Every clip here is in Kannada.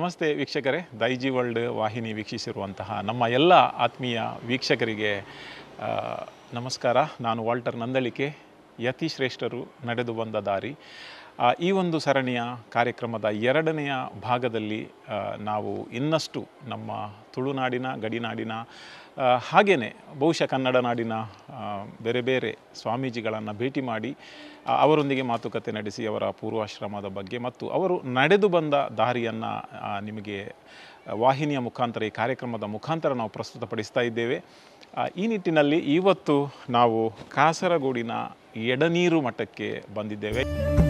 ನಮಸ್ತೆ ವೀಕ್ಷಕರೇ ದೈಜಿ ವರ್ಲ್ಡ್ ವಾಹಿನಿ ವೀಕ್ಷಿಸಿರುವಂತಹ ನಮ್ಮ ಎಲ್ಲ ಆತ್ಮೀಯ ವೀಕ್ಷಕರಿಗೆ ಆ, ನಮಸ್ಕಾರ ನಾನು ವಾಲ್ಟರ್ ನಂದಳಿಕೆ ಯತಿ ಶ್ರೇಷ್ಠರು ನಡೆದು ಬಂದ ದಾರಿ ಆ, ಈ ಒಂದು ಸರಣಿಯ ಕಾರ್ಯಕ್ರಮದ ಎರಡನೆಯ ಭಾಗದಲ್ಲಿ ಆ, ನಾವು ಇನ್ನಷ್ಟು ನಮ್ಮ ತುಳುನಾಡಿನ ಗಡಿನಾಡಿನ ಆ, ಹಾಗೇನೆ ಬಹುಶಃ ಕನ್ನಡ ನಾಡಿನ ಆ, ಬೇರೆ ಬೇರೆ ಸ್ವಾಮೀಜಿಗಳನ್ನು ಭೇಟಿ ಮಾಡಿ ಆ, ಅವರೊಂದಿಗೆ ಮಾತುಕತೆ ನಡೆಸಿ ಅವರ ಪೂರ್ವಾಶ್ರಮದ ಬಗ್ಗೆ ಮತ್ತು ಅವರು ನಡೆದು ಬಂದ ದಾರಿಯನ್ನು ನಿಮಗೆ ವಾಹಿನಿಯ ಮುಖಾಂತರ ಈ ಕಾರ್ಯಕ್ರಮದ ಮುಖಾಂತರ ನಾವು ಪ್ರಸ್ತುತಪಡಿಸ್ತಾ ಇದ್ದೇವೆ ಆ, ಈ ನಿಟ್ಟಿನಲ್ಲಿ ಇವತ್ತು ನಾವು ಕಾಸರಗೋಡಿನ ಎಡನೀರು ಮಠಕ್ಕೆ ಬಂದಿದ್ದೇವೆ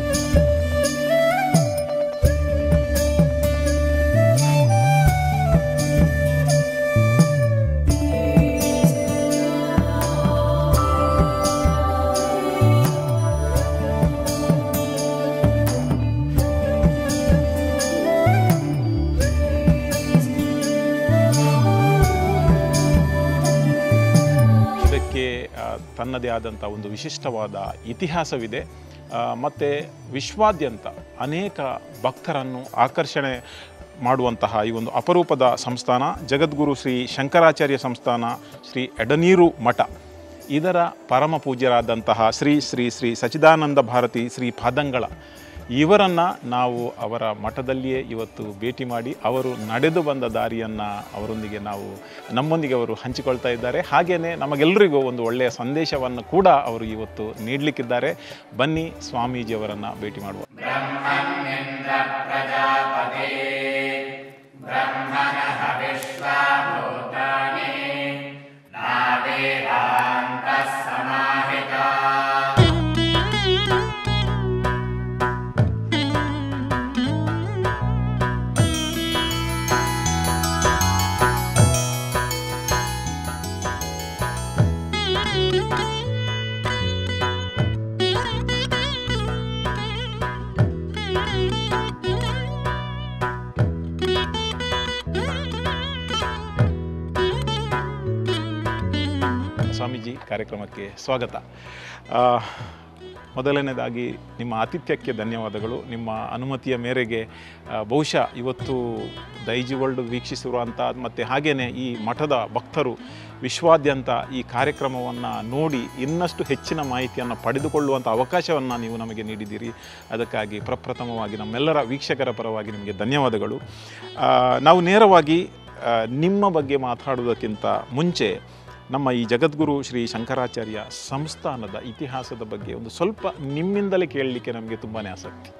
ಇದಕ್ಕೆ ಆ, ತನ್ನದೇ ಆದಂಥ ಒಂದು ವಿಶಿಷ್ಟವಾದ ಇತಿಹಾಸವಿದೆ ಆ, ಮತ್ತು ವಿಶ್ವಾದ್ಯಂತ ಅನೇಕ ಭಕ್ತರನ್ನು ಆಕರ್ಷಣೆ ಮಾಡುವಂತಹ ಈ ಒಂದು ಅಪರೂಪದ ಸಂಸ್ಥಾನ ಜಗದ್ಗುರು ಶ್ರೀ ಶಂಕರಾಚಾರ್ಯ ಸಂಸ್ಥಾನ ಶ್ರೀ ಎಡನೀರು ಮಠ ಇದರ ಪರಮ ಪೂಜ್ಯರಾದಂತಹ ಶ್ರೀ ಶ್ರೀ ಶ್ರೀ ಸಚಿದಾನಂದ ಭಾರತಿ ಶ್ರೀ ಪಾದಂಗಳ ಇವರನ್ನು ನಾವು ಅವರ ಮಠದಲ್ಲಿಯೇ ಇವತ್ತು ಭೇಟಿ ಮಾಡಿ ಅವರು ನಡೆದು ಬಂದ ದಾರಿಯನ್ನು ಅವರೊಂದಿಗೆ ನಾವು ನಮ್ಮೊಂದಿಗೆ ಅವರು ಹಂಚಿಕೊಳ್ತಾ ಇದ್ದಾರೆ ಹಾಗೆಯೇ ನಮಗೆಲ್ಲರಿಗೂ ಒಂದು ಒಳ್ಳೆಯ ಸಂದೇಶವನ್ನು ಕೂಡ ಅವರು ಇವತ್ತು ನೀಡಲಿಕ್ಕಿದ್ದಾರೆ ಬನ್ನಿ ಸ್ವಾಮೀಜಿಯವರನ್ನು ಭೇಟಿ ಮಾಡುವ ಸ್ವಾಮೀಜಿ ಕಾರ್ಯಕ್ರಮಕ್ಕೆ ಸ್ವಾಗತ ಆ, ಮೊದಲನೇದಾಗಿ ನಿಮ್ಮ ಆತಿಥ್ಯಕ್ಕೆ ಧನ್ಯವಾದಗಳು ನಿಮ್ಮ ಅನುಮತಿಯ ಮೇರೆಗೆ ಆ, ಬಹುಶಃ ಇವತ್ತು ದೈಜಿ ವರ್ಲ್ಡ್ ವೀಕ್ಷಿಸಿರುವಂಥ ಮತ್ತು ಹಾಗೆಯೇ ಈ ಮಠದ ಭಕ್ತರು ವಿಶ್ವಾದ್ಯಂತ ಈ ಕಾರ್ಯಕ್ರಮವನ್ನು ನೋಡಿ ಇನ್ನಷ್ಟು ಹೆಚ್ಚಿನ ಮಾಹಿತಿಯನ್ನು ಪಡೆದುಕೊಳ್ಳುವಂಥ ಅವಕಾಶವನ್ನು ನೀವು ನಮಗೆ ನೀಡಿದ್ದೀರಿ ಅದಕ್ಕಾಗಿ ಪ್ರಪ್ರಥಮವಾಗಿ ನಮ್ಮೆಲ್ಲರ ವೀಕ್ಷಕರ ಪರವಾಗಿ ನಿಮಗೆ ಧನ್ಯವಾದಗಳು ಆ, ನಾವು ನೇರವಾಗಿ ಆ, ನಿಮ್ಮ ಬಗ್ಗೆ ಮಾತಾಡುವುದಕ್ಕಿಂತ ಮುಂಚೆ ನಮ್ಮ ಈ ಜಗದ್ಗುರು ಶ್ರೀ ಶಂಕರಾಚಾರ್ಯ ಸಂಸ್ಥಾನದ ಇತಿಹಾಸದ ಬಗ್ಗೆ ಒಂದು ಸ್ವಲ್ಪ ನಿಮ್ಮಿಂದಲೇ ಕೇಳಲಿಕ್ಕೆ ನಮಗೆ ತುಂಬಾ ಆಸಕ್ತಿ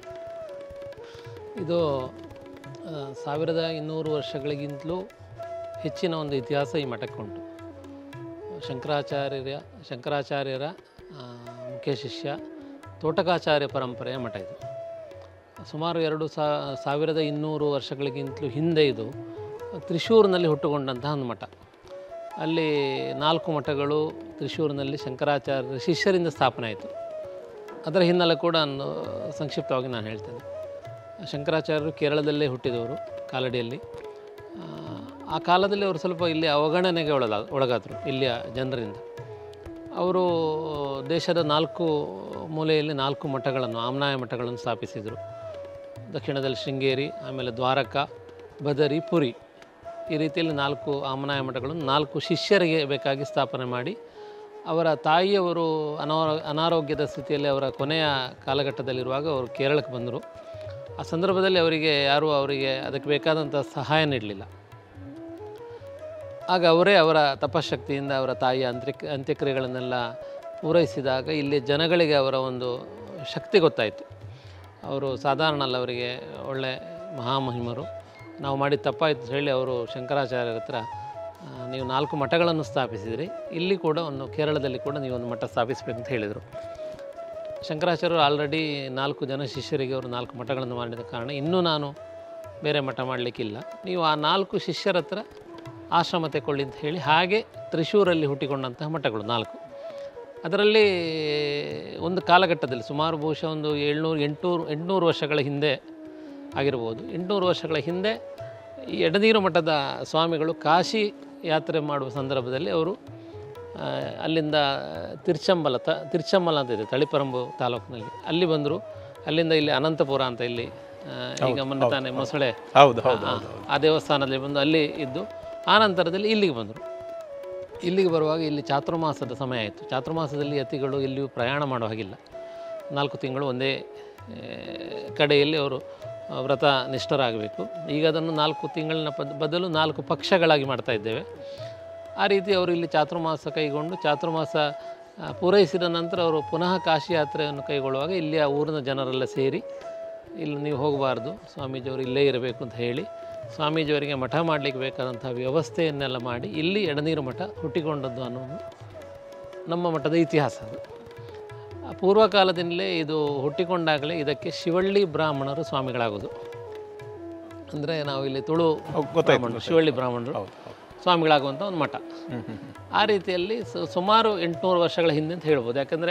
ಇದು ಆ, ಸಾವಿರದ ಇನ್ನೂರು ವರ್ಷಗಳಿಗಿಂತಲೂ ಹೆಚ್ಚಿನ ಒಂದು ಇತಿಹಾಸ ಈ ಮಠಕ್ಕೆ ಉಂಟು ಶಂಕರಾಚಾರ್ಯರ ಶಂಕರಾಚಾರ್ಯರ ಆ, ಮುಖ್ಯ ಶಿಷ್ಯ ತೋಟಕಾಚಾರ್ಯ ಪರಂಪರೆಯ ಮಠ ಇದು ಸುಮಾರು ಎರಡು ಸಾ ಸಾವಿರದ ಇನ್ನೂರು ವರ್ಷಗಳಿಗಿಂತಲೂ ಹಿಂದೆ ಇದು ತ್ರಿಶೂರಿನಲ್ಲಿ ಹುಟ್ಟುಕೊಂಡಂತಹ ಒಂದು ಮಠ ಅಲ್ಲಿ ನಾಲ್ಕು ಮಠಗಳು ತ್ರಿಶೂರಿನಲ್ಲಿ ಶಂಕರಾಚಾರ್ಯರ ಶಿಷ್ಯರಿಂದ ಸ್ಥಾಪನೆ ಆಯಿತು ಅದರ ಹಿನ್ನೆಲೆ ಕೂಡ ಒಂದು ಸಂಕ್ಷಿಪ್ತವಾಗಿ ನಾನು ಹೇಳ್ತೇನೆ ಶಂಕರಾಚಾರ್ಯರು ಕೇರಳದಲ್ಲೇ ಹುಟ್ಟಿದವರು ಕಾಲಡಿಯಲ್ಲಿ ಆ, ಆ ಕಾಲದಲ್ಲಿ ಅವರು ಸ್ವಲ್ಪ ಇಲ್ಲಿ ಅವಗಣನೆಗೆ ಒಳಗ ಒಳಗಾದರು ಇಲ್ಲಿಯ ಜನರಿಂದ ಅವರು ದೇಶದ ನಾಲ್ಕು ಮೂಲೆಯಲ್ಲಿ ನಾಲ್ಕು ಮಠಗಳನ್ನು ಆಮ್ನಾಯ ಮಠಗಳನ್ನು ಸ್ಥಾಪಿಸಿದರು ದಕ್ಷಿಣದಲ್ಲಿ ಶೃಂಗೇರಿ ಆಮೇಲೆ ದ್ವಾರಕ ಬದರಿ ಪುರಿ ಈ ರೀತಿಯಲ್ಲಿ ನಾಲ್ಕು ಆಮನಾಯ ಮಠಗಳನ್ನು ನಾಲ್ಕು ಶಿಷ್ಯರಿಗೆ ಬೇಕಾಗಿ ಸ್ಥಾಪನೆ ಮಾಡಿ ಅವರ ತಾಯಿಯವರು ಅನಾರೋ ಅನಾರೋಗ್ಯದ ಸ್ಥಿತಿಯಲ್ಲಿ ಅವರ ಕೊನೆಯ ಕಾಲಘಟ್ಟದಲ್ಲಿರುವಾಗ ಅವರು ಕೇರಳಕ್ಕೆ ಬಂದರು ಆ ಸಂದರ್ಭದಲ್ಲಿ ಅವರಿಗೆ ಯಾರೂ ಅವರಿಗೆ ಅದಕ್ಕೆ ಬೇಕಾದಂಥ ಸಹಾಯ ನೀಡಲಿಲ್ಲ ಆಗ ಅವರೇ ಅವರ ತಪಶಕ್ತಿಯಿಂದ ಅವರ ತಾಯಿಯ ಅಂತ್ಯ ಅಂತ್ಯಕ್ರಿಯೆಗಳನ್ನೆಲ್ಲ ಪೂರೈಸಿದಾಗ ಇಲ್ಲಿ ಜನಗಳಿಗೆ ಅವರ ಒಂದು ಶಕ್ತಿ ಗೊತ್ತಾಯಿತು ಅವರು ಸಾಧಾರಣ ಅಲ್ಲ ಅವರಿಗೆ ಒಳ್ಳೆ ಮಹಾಮಹಿಮರು ನಾವು ಮಾಡಿದ ತಪ್ಪಾಯಿತು ಅಂತ ಹೇಳಿ ಅವರು ಶಂಕರಾಚಾರ್ಯರ ಹತ್ರ ಆ, ನೀವು ನಾಲ್ಕು ಮಠಗಳನ್ನು ಸ್ಥಾಪಿಸಿದಿರಿ ಇಲ್ಲಿ ಕೂಡ ಒಂದು ಕೇರಳದಲ್ಲಿ ಕೂಡ ನೀವು ಒಂದು ಮಠ ಸ್ಥಾಪಿಸಬೇಕು ಅಂತ ಹೇಳಿದರು ಶಂಕರಾಚಾರ್ಯರು ಆಲ್ರೆಡಿ ನಾಲ್ಕು ಜನ ಶಿಷ್ಯರಿಗೆ ಅವರು ನಾಲ್ಕು ಮಠಗಳನ್ನು ಮಾಡಿದ ಕಾರಣ ಇನ್ನೂ ನಾನು ಬೇರೆ ಮಠ ಮಾಡಲಿಕ್ಕಿಲ್ಲ ನೀವು ಆ ನಾಲ್ಕು ಶಿಷ್ಯರ ಹತ್ರ ಆಶ್ರಮ ತೆಕ್ಕೊಳ್ಳಿ ಅಂತ ಹೇಳಿ ಹಾಗೆ ತ್ರಿಶೂರಲ್ಲಿ ಹುಟ್ಟಿಕೊಂಡಂತಹ ಮಠಗಳು ನಾಲ್ಕು ಅದರಲ್ಲಿ ಒಂದು ಕಾಲಘಟ್ಟದಲ್ಲಿ ಸುಮಾರು ಬಹುಶಃ ಒಂದು ಏಳ್ನೂರು ಎಂಟುನೂರು ಎಂಟುನೂರು ವರ್ಷಗಳ ಹಿಂದೆ ಆಗಿರ್ಬೋದು ಎಂಟುನೂರು ವರ್ಷಗಳ ಹಿಂದೆ ಈ ಎಡನೀರು ಮಠದ ಸ್ವಾಮಿಗಳು ಕಾಶಿ ಯಾತ್ರೆ ಮಾಡುವ ಸಂದರ್ಭದಲ್ಲಿ ಅವರು ಆ, ಅಲ್ಲಿಂದ ತಿರ್ಚಂಬಲ ತ ತಿರ್ಚಂಬಲ ಅಂತ ಇದೆ ತಳಿಪರಂಬು ತಾಲೂಕಿನಲ್ಲಿ ಅಲ್ಲಿ ಬಂದರು ಅಲ್ಲಿಂದ ಇಲ್ಲಿ ಅನಂತಪುರ ಅಂತ ಇಲ್ಲಿ ಆ, ಈಗ ಮೊನ್ನೆ ತಾನೇ ಮೊಸಳೆ ಹೌದು ಹೌದು ಆ, ಆ ದೇವಸ್ಥಾನದಲ್ಲಿ ಬಂದು ಅಲ್ಲಿ ಇದ್ದು ಆ ನಂತರದಲ್ಲಿ ಇಲ್ಲಿಗೆ ಬಂದರು ಇಲ್ಲಿಗೆ ಬರುವಾಗ ಇಲ್ಲಿ ಚಾತುರ್ಮಾಸದ ಸಮಯ ಆಯಿತು ಚಾತುರ್ಮಾಸದಲ್ಲಿ ಯತಿಗಳು ಎಲ್ಲಿಯೂ ಪ್ರಯಾಣ ಮಾಡೋ ಹಾಗಿಲ್ಲ ನಾಲ್ಕು ತಿಂಗಳು ಒಂದೇ ಆ, ಕಡೆಯಲ್ಲಿ ಅವರು ಆ, ವ್ರತ ನಿಷ್ಠರಾಗಬೇಕು ಈಗ ಅದನ್ನು ನಾಲ್ಕು ತಿಂಗಳಿನ ಪದ್ ಬದಲು ನಾಲ್ಕು ಪಕ್ಷಗಳಾಗಿ ಮಾಡ್ತಾ ಇದ್ದೇವೆ ಆ ರೀತಿ ಅವರು ಇಲ್ಲಿ ಚಾತುರ್ಮಾಸ ಕೈಗೊಂಡು ಚಾತುರ್ಮಾಸ ಆ, ಪೂರೈಸಿದ ನಂತರ ಅವರು ಪುನಃ ಕಾಶಿ ಯಾತ್ರೆಯನ್ನು ಕೈಗೊಳ್ಳುವಾಗ ಇಲ್ಲಿ ಆ ಊರಿನ ಜನರೆಲ್ಲ ಸೇರಿ ಇಲ್ಲಿ ನೀವು ಹೋಗಬಾರ್ದು ಸ್ವಾಮೀಜಿಯವರು ಇಲ್ಲೇ ಇರಬೇಕು ಅಂತ ಹೇಳಿ ಸ್ವಾಮೀಜಿಯವರಿಗೆ ಮಠ ಮಾಡಲಿಕ್ಕೆ ಬೇಕಾದಂಥ ವ್ಯವಸ್ಥೆಯನ್ನೆಲ್ಲ ಮಾಡಿ ಇಲ್ಲಿ ಎಡನೀರು ಮಠ ಹುಟ್ಟಿಕೊಂಡದ್ದು ಅನ್ನೋದು ನಮ್ಮ ಮಠದ ಇತಿಹಾಸ ಅದು ಆ ಪೂರ್ವಕಾಲದಿಂದಲೇ ಇದು ಹುಟ್ಟಿಕೊಂಡಾಗಲೇ ಇದಕ್ಕೆ ಶಿವಳ್ಳಿ ಬ್ರಾಹ್ಮಣರು ಸ್ವಾಮಿಗಳಾಗೋದು ಅಂದರೆ ನಾವು ಇಲ್ಲಿ ತುಳು ಬ್ರಾಹ್ಮಣರು ಶಿವಳ್ಳಿ ಬ್ರಾಹ್ಮಣರು ಹೌದು ಹೌದು ಸ್ವಾಮಿಗಳಾಗುವಂಥ ಒಂದು ಮಠ ಹ್ಮ್ ಹ್ಮ್ ಹ್ಮ್. ಆ ರೀತಿಯಲ್ಲಿ ಸು- ಸುಮಾರು ಎಂಟುನೂರು ವರ್ಷಗಳ ಹಿಂದೆ ಅಂತ ಹೇಳ್ಬೋದು ಯಾಕಂದರೆ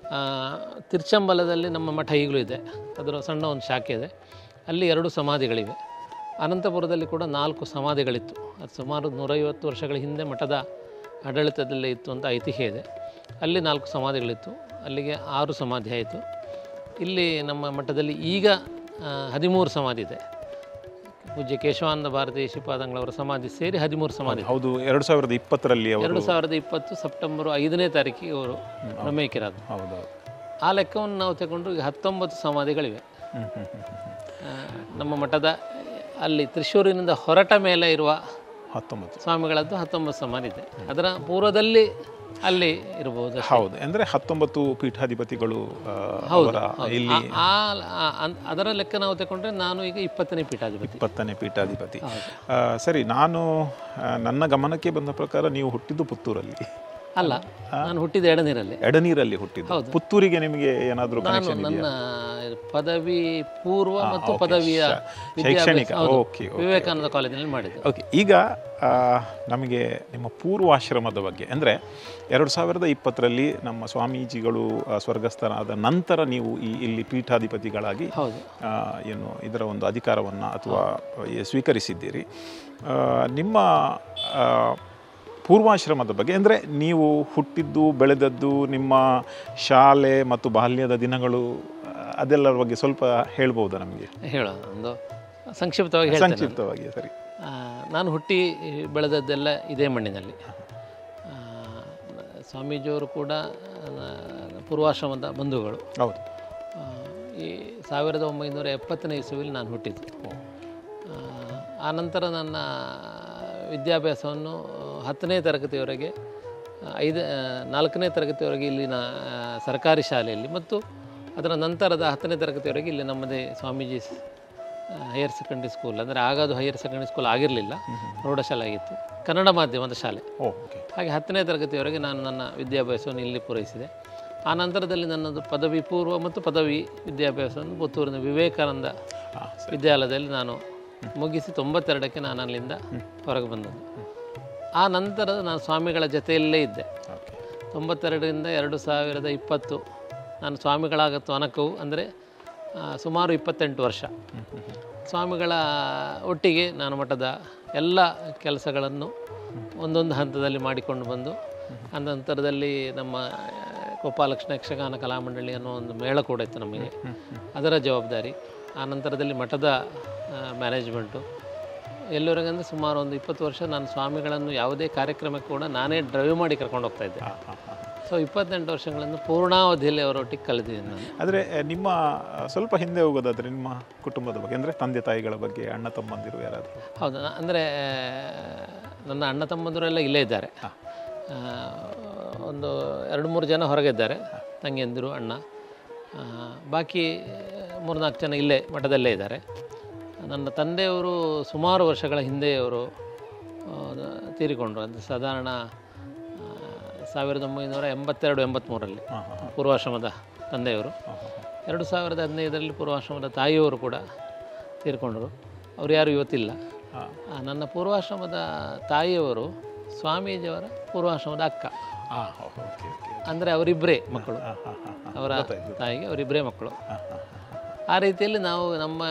ತಿರುಚಂಬಲದಲ್ಲಿ ನಮ್ಮ ಮಠ ಈಗಲೂ ಇದೆ ಅದರ ಸಣ್ಣ ಒಂದು ಶಾಖೆ ಇದೆ ಅಲ್ಲಿ ಎರಡು ಸಮಾಧಿಗಳಿವೆ ಅನಂತಪುರದಲ್ಲಿ ಕೂಡ ನಾಲ್ಕು ಸಮಾಧಿಗಳಿತ್ತು ಅದು ಸುಮಾರು ನೂರೈವತ್ತು ವರ್ಷಗಳ ಹಿಂದೆ ಮಠದ ಆಡಳಿತದಲ್ಲೇ ಇತ್ತು ಅಂತ ಐತಿಹ್ಯ ಇದೆ ಅಲ್ಲಿ ನಾಲ್ಕು ಸಮಾಧಿಗಳಿತ್ತು ಅಲ್ಲಿಗೆ ಆರು ಸಮಾಧಿ ಆಯಿತು ಇಲ್ಲಿ ನಮ್ಮ ಮಠದಲ್ಲಿ ಈಗ ಹದಿಮೂರು ಸಮಾಧಿ ಇದೆ ಪೂಜ್ಯ ಕೇಶವಾನಂದ ಭಾರತಿ ಶ್ರೀಪಾದಂಗಳವರ ಸಮಾಧಿ ಸೇರಿ ಹದಿಮೂರು ಸಮಾಧಿ ಹೌದು ಎರಡು ಸಾವಿರದ ಇಪ್ಪತ್ತರಲ್ಲಿ ಅವರು ಎರಡು ಸಾವಿರದ ಇಪ್ಪತ್ತು ಸೆಪ್ಟೆಂಬರ್ ಐದನೇ ತಾರೀಕಿಗೆ ಅವರು ಬ್ರಹ್ಮೇಕಿರಾದ್ರು ಹೌದು ಹೌದು ಆ ಲೆಕ್ಕವನ್ನು ನಾವು ತಗೊಂಡ್ರು ಈಗ ಹತ್ತೊಂಬತ್ತು ಸಮಾಧಿಗಳಿವೆ ಹ್ಮ್ ಹ್ಮ್ ಹ್ಮ್ ಹ್ಮ್. ಆ, ನಮ್ಮ ಮಠದ ಅಲ್ಲಿ ತ್ರಿಶೂರಿನಿಂದ ಹೊರಟ ಮೇಲೆ ಇರುವ ಹತ್ತೊಂಬತ್ತು ಸ್ವಾಮಿಗಳದ್ದು ಹತ್ತೊಂಬತ್ತು ಸಮಾಧಿ ಇದೆ ಅದರ ಪೂರ್ವದಲ್ಲಿ ಅಲ್ಲಿ ಇರಬಹುದು ಹೌದು ಅಂದ್ರೆ ಹತ್ತೊಂಬತ್ತು ಪೀಠಾಧಿಪತಿಗಳು ಆ, ಅವರ ಇಲ್ಲಿ ಆ ಆ- ಅನ್- ಅದರ ಲೆಕ್ಕ ನಾವು ತಗೊಂಡ್ರೆ ನಾನು ಈಗ ಇಪ್ಪತ್ತನೇ ಪೀಠಾಧಿಪತಿ ಇಪ್ಪತ್ತನೇ ಪೀಠಾಧಿಪತಿ ಆ, ಸರಿ ನಾನು ಆ, ನನ್ನ ಗಮನಕ್ಕೆ ಬಂದ ಪ್ರಕಾರ ನೀವು ಹುಟ್ಟಿದ್ದು ಪುತ್ತೂರಲ್ಲಿ ಅಲ್ಲ ನಾನು ಹುಟ್ಟಿದ ಎಡನೀರಲ್ಲಿ ಎಡನೀರಲ್ಲಿ ಹುಟ್ಟಿದ್ದು ಪುತ್ತೂರಿಗೆ ನಿಮಗೆ ಏನಾದರೂ ನಾನು ಕನೆಕ್ಷನ್ ನನ್ನ ಪದವಿ ಪೂರ್ವ ಮತ್ತು ಪದವಿಯ ಶೈಕ್ಷಣಿಕ ವಿದ್ಯಾಭ್ಯಾಸ ಹೌದು, ಓಕೆ ವಿವೇಕಾನಂದ ಕಾಲೇಜಿನಲ್ಲಿ ಮಾಡಿದೆ ಓಕೆ ಈಗ ಆ, ನಮಗೆ ನಿಮ್ಮ ಪೂರ್ವಾಶ್ರಮದ ಬಗ್ಗೆ ಅಂದರೆ ಎರಡು ಸಾವಿರದ ಇಪ್ಪತ್ತರಲ್ಲಿ ನಮ್ಮ ಸ್ವಾಮೀಜಿಗಳು ಆ, ಸ್ವರ್ಗಸ್ಥರಾದ ನಂತರ ನೀವು ಈ ಇಲ್ಲಿ ಪೀಠಾಧಿಪತಿಗಳಾಗಿ ಹೌದು ಆ, ಏನು ಇದರ ಒಂದು ಅಧಿಕಾರವನ್ನು ಅಥವಾ ಈ ಸ್ವೀಕರಿಸಿದ್ದೀರಿ ಆ, ನಿಮ್ಮ ಆ, ಪೂರ್ವಾಶ್ರಮದ ಬಗ್ಗೆ ಅಂದರೆ ನೀವು ಹುಟ್ಟಿದ್ದು ಬೆಳೆದದ್ದು ನಿಮ್ಮ ಶಾಲೆ ಮತ್ತು ಬಾಲ್ಯದ ದಿನಗಳು ಆ, ಅದೆಲ್ಲರ ಬಗ್ಗೆ ಸ್ವಲ್ಪ ಹೇಳ್ಬೋದಾ ನಮಗೆ ಹೇಳೋಣ ಒಂದು ಸಂಕ್ಷಿಪ್ತವಾಗಿ ಹೇಳ್ತೇನೆ ನಾನು. ಸಂಕ್ಷಿಪ್ತವಾಗಿ ಸರಿ ಆ, ನಾನು ಹುಟ್ಟಿ ಬೆಳೆದದ್ದೆಲ್ಲ ಇದೇ ಮಣ್ಣಿನಲ್ಲಿ ಆ, ಸ್ವಾಮೀಜಿಯವರು ಕೂಡ ನ- ಪೂರ್ವಾಶ್ರಮದ ಬಂಧುಗಳು ಹೌದು ಆ, ಈ ಸಾವಿರದ ಒಂಬೈನೂರ ಎಪ್ಪತ್ತನೇ ಇಸುವಿಲಿ ನಾನು ಹುಟ್ಟಿದ್ದು ಆ, ಆ ನಂತರ ನನ್ನ ವಿದ್ಯಾಭ್ಯಾಸವನ್ನು ಹತ್ತನೇ ತರಗತಿಯವರೆಗೆ ಆ, ಐದು ಆ, ನಾಲ್ಕನೇ ತರಗತಿಯವರೆಗೆ ಇಲ್ಲಿನ ಆ, ಸರ್ಕಾರಿ ಶಾಲೆಯಲ್ಲಿ ಮತ್ತು ಅದರ ನಂತರದ ಹತ್ತನೇ ತರಗತಿಯವರೆಗೆ ಇಲ್ಲಿ ನಮ್ಮದೇ ಸ್ವಾಮೀಜಿ ಹೈಯರ್ ಸೆಕೆಂಡ್ರಿ ಸ್ಕೂಲ್ ಅಂದರೆ ಆಗ ಅದು ಹೈಯರ್ ಸೆಕೆಂಡ್ರಿ ಸ್ಕೂಲ್ ಆಗಿರಲಿಲ್ಲ ಪ್ರೌಢಶಾಲೆ ಆಗಿತ್ತು ಕನ್ನಡ ಮಾಧ್ಯಮದ ಶಾಲೆ ಓ ಓಕೆ ಹಾಗೆ ಹತ್ತನೇ ತರಗತಿಯವರೆಗೆ ನಾನು ನನ್ನ ವಿದ್ಯಾಭ್ಯಾಸವನ್ನು ಇಲ್ಲಿ ಪೂರೈಸಿದೆ ಆ ನಂತರದಲ್ಲಿ ನನ್ನದು ಪದವಿ ಪೂರ್ವ ಮತ್ತು ಪದವಿ ವಿದ್ಯಾಭ್ಯಾಸವನ್ನು ಪುತ್ತೂರಿನ ವಿವೇಕಾನಂದ ಹಾಂ ವಿದ್ಯಾಲಯದಲ್ಲಿ ನಾನು ಮುಗಿಸಿ ತೊಂಬತ್ತೆರಡಕ್ಕೆ ನಾನು ಅಲ್ಲಿಂದ ಹೊರಗೆ ಬಂದದ್ದು ಆ ನಂತರ ನಾನು ಸ್ವಾಮಿಗಳ ಜೊತೆಯಲ್ಲೇ ಇದ್ದೆ ಓಕೆ ತೊಂಬತ್ತೆರಡರಿಂದ ಎರಡು ಸಾವಿರದ ಇಪ್ಪತ್ತು ನಾನು ಸ್ವಾಮಿಗಳಾಗ ತನಕವು ಅಂದರೆ ಆ, ಸುಮಾರು ಇಪ್ಪತ್ತೆಂಟು ವರ್ಷ ಸ್ವಾಮಿಗಳ ಒಟ್ಟಿಗೆ ನಾನು ಮಠದ ಎಲ್ಲ ಕೆಲಸಗಳನ್ನು ಒಂದೊಂದು ಹಂತದಲ್ಲಿ ಮಾಡಿಕೊಂಡು ಬಂದು ಆ ನಂತರದಲ್ಲಿ ನಮ್ಮ ಆ, ಗೋಪಾಲಕೃಷ್ಣ ಯಕ್ಷಗಾನ ಕಲಾಮಂಡಳಿ ಅನ್ನೋ ಒಂದು ಮೇಳ ಕೂಡ ಇತ್ತು ನಮಗೆ ಅದರ ಜವಾಬ್ದಾರಿ ಆ ನಂತರದಲ್ಲಿ ಮಠದ ಮ್ಯಾನೇಜ್ಮೆಂಟು ಎಲ್ಲಿವರೆಗಂದ್ರೆ ಸುಮಾರು ಒಂದು ಇಪ್ಪತ್ತು ವರ್ಷ ನಾನು ಸ್ವಾಮಿಗಳನ್ನು ಯಾವುದೇ ಕಾರ್ಯಕ್ರಮಕ್ಕೆ ಕೂಡ ನಾನೇ ಡ್ರೈವ್ ಮಾಡಿ ಕರ್ಕೊಂಡು ಹೋಗ್ತಾ ಇದ್ದೆ ಹಾಂ ಹಾಂ ಹಾಂ ಸೊ ಇಪ್ಪತ್ತೆಂಟು ವರ್ಷಗಳನ್ನು ಪೂರ್ಣಾವಧಿಯಲ್ಲಿ ಅವರೊಟ್ಟಿಗೆ ಕಳೆದಿದ್ದೀನಿ ನಾನು ಆದರೆ ನಿಮ್ಮ ಆ, ಸ್ವಲ್ಪ ಹಿಂದೆ ಹೋಗೋದಾದ್ರೆ ನಿಮ್ಮ ಕುಟುಂಬದ ಬಗ್ಗೆ ಅಂದರೆ ತಂದೆ ತಾಯಿಗಳ ಬಗ್ಗೆ ಅಣ್ಣ ತಮ್ಮಂದಿರು ಯಾರಾದರೂ ಹೌದು ನ- ಅಂದರೆ ನನ್ನ ಅಣ್ಣ ತಮ್ಮಂದಿರೆಲ್ಲ ಇಲ್ಲೇ ಇದ್ದಾರೆ ಹಾಂ. ಆ, ಒಂದು ಎರಡು ಮೂರು ಜನ ಹೊರಗಿದ್ದಾರೆ ತಂಗಿಯಂದಿರು ಅಣ್ಣ ಆ, ಬಾಕಿ ಮೂರ್ನಾಲ್ಕು ಜನ ಇಲ್ಲೇ ಮಠದಲ್ಲೇ ಇದ್ದಾರೆ ನನ್ನ ತಂದೆಯವರು ಸುಮಾರು ವರ್ಷಗಳ ಹಿಂದೆ ಅವರು ಆ, ತೀರಿಕೊಂಡ್ರು ಅಂದರೆ ಸಾಧಾರಣ ಆ, ಸಾವಿರದ ಒಂಬೈನೂರ ಎಂಬತ್ತೆರಡು ಎಂಬತ್ತ್ಮೂರರಲ್ಲಿ ಹಾಂ ಹಾಂ ಪೂರ್ವಾಶ್ರಮದ ತಂದೆಯವರು ಹಾಂ ಹಾಂ ಎರಡು ಸಾವಿರದ ಹದಿನೈದರಲ್ಲಿ ಪೂರ್ವಾಶ್ರಮದ ತಾಯಿಯವರು ಕೂಡ ತೀರ್ಕೊಂಡರು ಅವರು ಯಾರು ಇವತ್ತಿಲ್ಲ ಹಾಂ ಆ, ನನ್ನ ಪೂರ್ವಾಶ್ರಮದ ತಾಯಿಯವರು ಸ್ವಾಮೀಜಿಯವರ ಪೂರ್ವಾಶ್ರಮದ ಅಕ್ಕ ಹಾಂ ಓಕೆ ಓಕೆ ಅಂದರೆ ಅವರಿಬ್ಬರೇ ಮಕ್ಕಳು ಹಾಂ ಹಾಂ ಹಾಂ ಹಾಂ ಅವರ ತಾಯಿಗೆ ಅವರಿಬ್ಬರೇ ಮಕ್ಕಳು ಹಾಂ ಹಾಂ ಆ ರೀತಿಯಲ್ಲಿ ನಾವು ನಮ್ಮ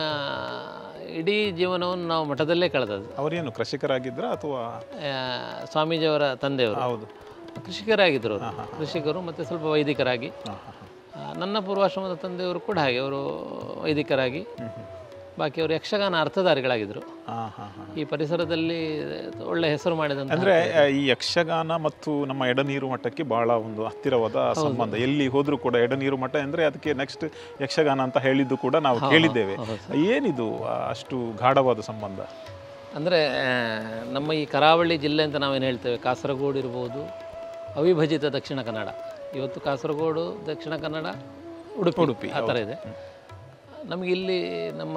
ಇಡೀ ಜೀವನವನ್ನು ನಾವು ಮಠದಲ್ಲೇ ಕಳೆದದ್ದು ಅವರೇನು ಕೃಷಿಕರಾಗಿದ್ರಾ ಅಥವಾ ಆ, ಸ್ವಾಮೀಜಿಯವರ ತಂದೆಯವರು ಹೌದು ಕೃಷಿಕರಾಗಿದ್ದರು ಅವರು ಕೃಷಿಕರು ಮತ್ತು ಸ್ವಲ್ಪ ವೈದಿಕರಾಗಿ ಹಾಂ ಹಾಂ ಹಾಂ ಆ, ನನ್ನ ಪೂರ್ವಾಶ್ರಮದ ತಂದೆಯವರು ಕೂಡ ಹಾಗೆ ಅವರು ವೈದಿಕರಾಗಿ ಬಾಕಿಯವರು ಯಕ್ಷಗಾನ ಅರ್ಥಧಾರಿಗಳಾಗಿದ್ದರು ಹಾಂ ಹಾಂ ಹಾಂ ಈ ಪರಿಸರದಲ್ಲಿ ಒಳ್ಳೆ ಹೆಸರು ಮಾಡಿದಂಥ ಅಂದ್ರೆ ಆ, ಈ ಯಕ್ಷಗಾನ ಮತ್ತು ನಮ್ಮ ಎಡನೀರು ಮಠಕ್ಕೆ ಬಹಳ ಒಂದು ಹತ್ತಿರವಾದ ಸಂಬಂಧ ಎಲ್ಲಿ ಹೋದ್ರೂ ಕೂಡ ಎಡನೀರು ಮಠ ಅಂದ್ರೆ ಅದಕ್ಕೆ ನೆಕ್ಸ್ಟ್ ಯಕ್ಷಗಾನ ಅಂತ ಹೇಳಿದ್ದು ಕೂಡ ನಾವು ಕೇಳಿದ್ದೇವೆ ಏನಿದು ಆ, ಅಷ್ಟು ಗಾಢವಾದ ಸಂಬಂಧ ಅಂದರೆ ನಮ್ಮ ಈ ಕರಾವಳಿ ಜಿಲ್ಲೆ ಅಂತ ನಾವೇನು ಹೇಳ್ತೇವೆ ಕಾಸರಗೋಡು ಇರ್ಬೋದು ಅವಿಭಜಿತ ದಕ್ಷಿಣ ಕನ್ನಡ ಇವತ್ತು ಕಾಸರಗೋಡು ದಕ್ಷಿಣ ಕನ್ನಡ ಉಡುಪಿ ಉಡುಪಿ ಆ ಥರ ಇದೆ ನಮಗೆ ಇಲ್ಲಿ ನಮ್ಮ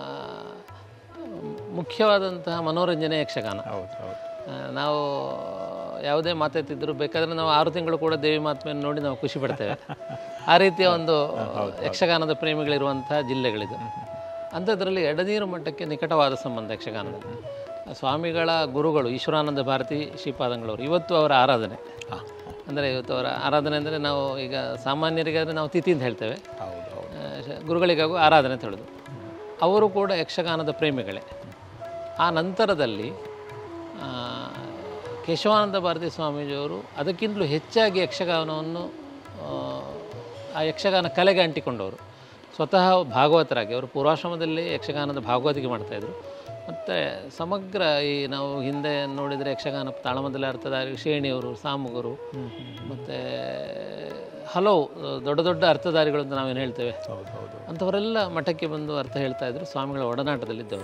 ಮುಖ್ಯವಾದಂತಹ ಮನೋರಂಜನೆ ಯಕ್ಷಗಾನ ಹೌದು ಹೌದು ಆ, ನಾವು ಯಾವುದೇ ಮಾತಾಡ್ತಿದ್ರು ಬೇಕಾದ್ರೆ ನಾವು ಆರು ತಿಂಗಳು ಕೂಡ ದೇವಿ ಮಾತ್ಮೆಯನ್ನು ನೋಡಿ ನಾವು ಖುಷಿ ಪಡ್ತೇವೆ ಆ ರೀತಿಯ ಒಂದು ಯಕ್ಷಗಾನದ ಪ್ರೇಮಿಗಳಿರುವಂತಹ ಜಿಲ್ಲೆಗಳಿದು ಅಂಥದ್ರಲ್ಲಿ ಎಡನೀರು ಮಟ್ಟಕ್ಕೆ ನಿಕಟವಾದ ಸಂಬಂಧ ಯಕ್ಷಗಾನದಲ್ಲಿ ಸ್ವಾಮಿಗಳ ಗುರುಗಳು ಈಶ್ವರಾನಂದ ಭಾರತಿ ಶ್ರೀಪಾದಂಗಳವರು ಇವತ್ತು ಅವರ ಆರಾಧನೆ ಅಂದರೆ ಇವತ್ತು ಅವರ ಆರಾಧನೆ ಅಂದರೆ ನಾವು ಈಗ ಸಾಮಾನ್ಯರಿಗಾದರೆ ನಾವು ತಿಥಿ ಅಂತ ಹೇಳ್ತೇವೆ ಹೌದು ಹೌದು ಆ, ಶ- ಗುರುಗಳಿಗಾಗೂ ಆರಾಧನೆ ಅಂತ ಹೇಳೋದು ಅವರು ಕೂಡ ಯಕ್ಷಗಾನದ ಪ್ರೇಮಿಗಳೇ ಆ ನಂತರದಲ್ಲಿ ಆ, ಕೇಶವಾನಂದ ಭಾರತಿ ಸ್ವಾಮೀಜಿಯವರು ಅದಕ್ಕಿಂತಲೂ ಹೆಚ್ಚಾಗಿ ಯಕ್ಷಗಾನವನ್ನು ಆ, ಆ ಯಕ್ಷಗಾನ ಕಲೆಗೆ ಅಂಟಿಕೊಂಡವರು ಸ್ವತಃ ಭಾಗವತರಾಗಿ ಅವರು ಪೂರ್ವಾಶ್ರಮದಲ್ಲಿ ಯಕ್ಷಗಾನದ ಭಾಗವತಿಗೆ ಮಾಡ್ತಾಯಿದ್ರು ಮತ್ತು ಸಮಗ್ರ ಈ ನಾವು ಹಿಂದೆ ನೋಡಿದರೆ ಯಕ್ಷಗಾನ ತಾಳಮದ್ದಲೆ ಅರ್ಥಧಾರಿ ಶ್ರೇಣಿಯವರು ಸಾಮುಗರು ಮತ್ತು ಹಲವು ದೊಡ್ಡ ದೊಡ್ಡ ಅರ್ಥಧಾರಿಗಳು ಅಂತ ನಾವೇನು ಹೇಳ್ತೇವೆ ಹೌದು ಹೌದು ಅಂಥವರೆಲ್ಲ ಮಠಕ್ಕೆ ಬಂದು ಅರ್ಥ ಹೇಳ್ತಾ ಇದ್ರು ಸ್ವಾಮಿಗಳ ಒಡನಾಟದಲ್ಲಿದ್ದವರು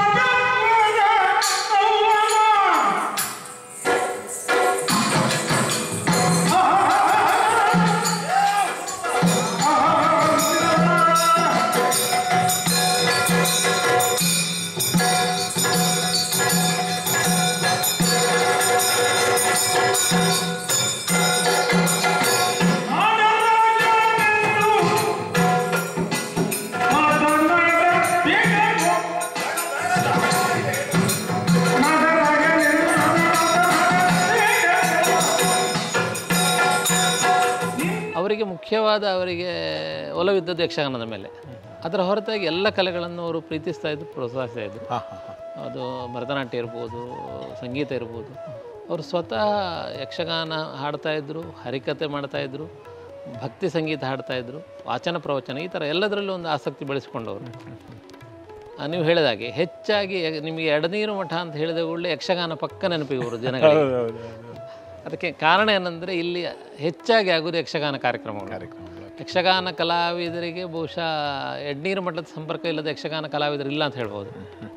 ಅವರಿಗೆ ಮುಖ್ಯವಾದ ಅವರಿಗೆ ಒಲವಿದ್ದದ್ದು ಯಕ್ಷಗಾನದ ಮೇಲೆ ಅದರ ಹೊರತಾಗಿ ಎಲ್ಲ ಕಲೆಗಳನ್ನು ಅವರು ಪ್ರೀತಿಸ್ತಾ ಇದ್ರು ಪ್ರೋತ್ಸಾಹಿಸ್ತಾ ಇದ್ರು ಹಾಂ ಹಾಂ ಹಾಂ ಅದು ಭರತನಾಟ್ಯ ಇರ್ಬೋದು ಸಂಗೀತ ಇರ್ಬೋದು ಅವರು ಸ್ವತಃ ಯಕ್ಷಗಾನ ಹಾಡ್ತಾ ಇದ್ರು ಹರಿಕತೆ ಮಾಡ್ತಾ ಇದ್ರು ಭಕ್ತಿ ಸಂಗೀತ ಹಾಡ್ತಾ ಇದ್ರು ವಾಚನ ಪ್ರವಚನ ಈ ಥರ ಎಲ್ಲದರಲ್ಲೂ ಒಂದು ಆಸಕ್ತಿ ಬೆಳೆಸ್ಕೊಂಡವರು ಆ, ನೀವು ಹೇಳಿದಾಗೆ ಹೆಚ್ಚಾಗಿ ಯ- ನಿಮಗೆ ಎಡನೀರು ಮಠ ಅಂತ ಹೇಳಿದ ಕೂಡಲೇ ಯಕ್ಷಗಾನ ಪಕ್ಕ ನೆನಪಿಗೆ ಬರೋದು ಜನಗಳಿಗೆ ಹೌದು ಹೌದು ಹೌದು ಅದಕ್ಕೆ ಕಾರಣ ಏನಂದರೆ ಇಲ್ಲಿ ಹೆಚ್ಚಾಗಿ ಆಗೋದು ಯಕ್ಷಗಾನ ಕಾರ್ಯಕ್ರಮಗಳು ಕಾರ್ಯಕ್ರಮಗಳು ಯಕ್ಷಗಾನ ಕಲಾವಿದರಿಗೆ ಬಹುಶಃ ಎಡ್ನೀರು ಮಟ್ಟದ ಸಂಪರ್ಕ ಇಲ್ಲದ ಯಕ್ಷಗಾನ ಕಲಾವಿದರು ಇಲ್ಲ ಅಂತ ಹೇಳ್ಬೋದು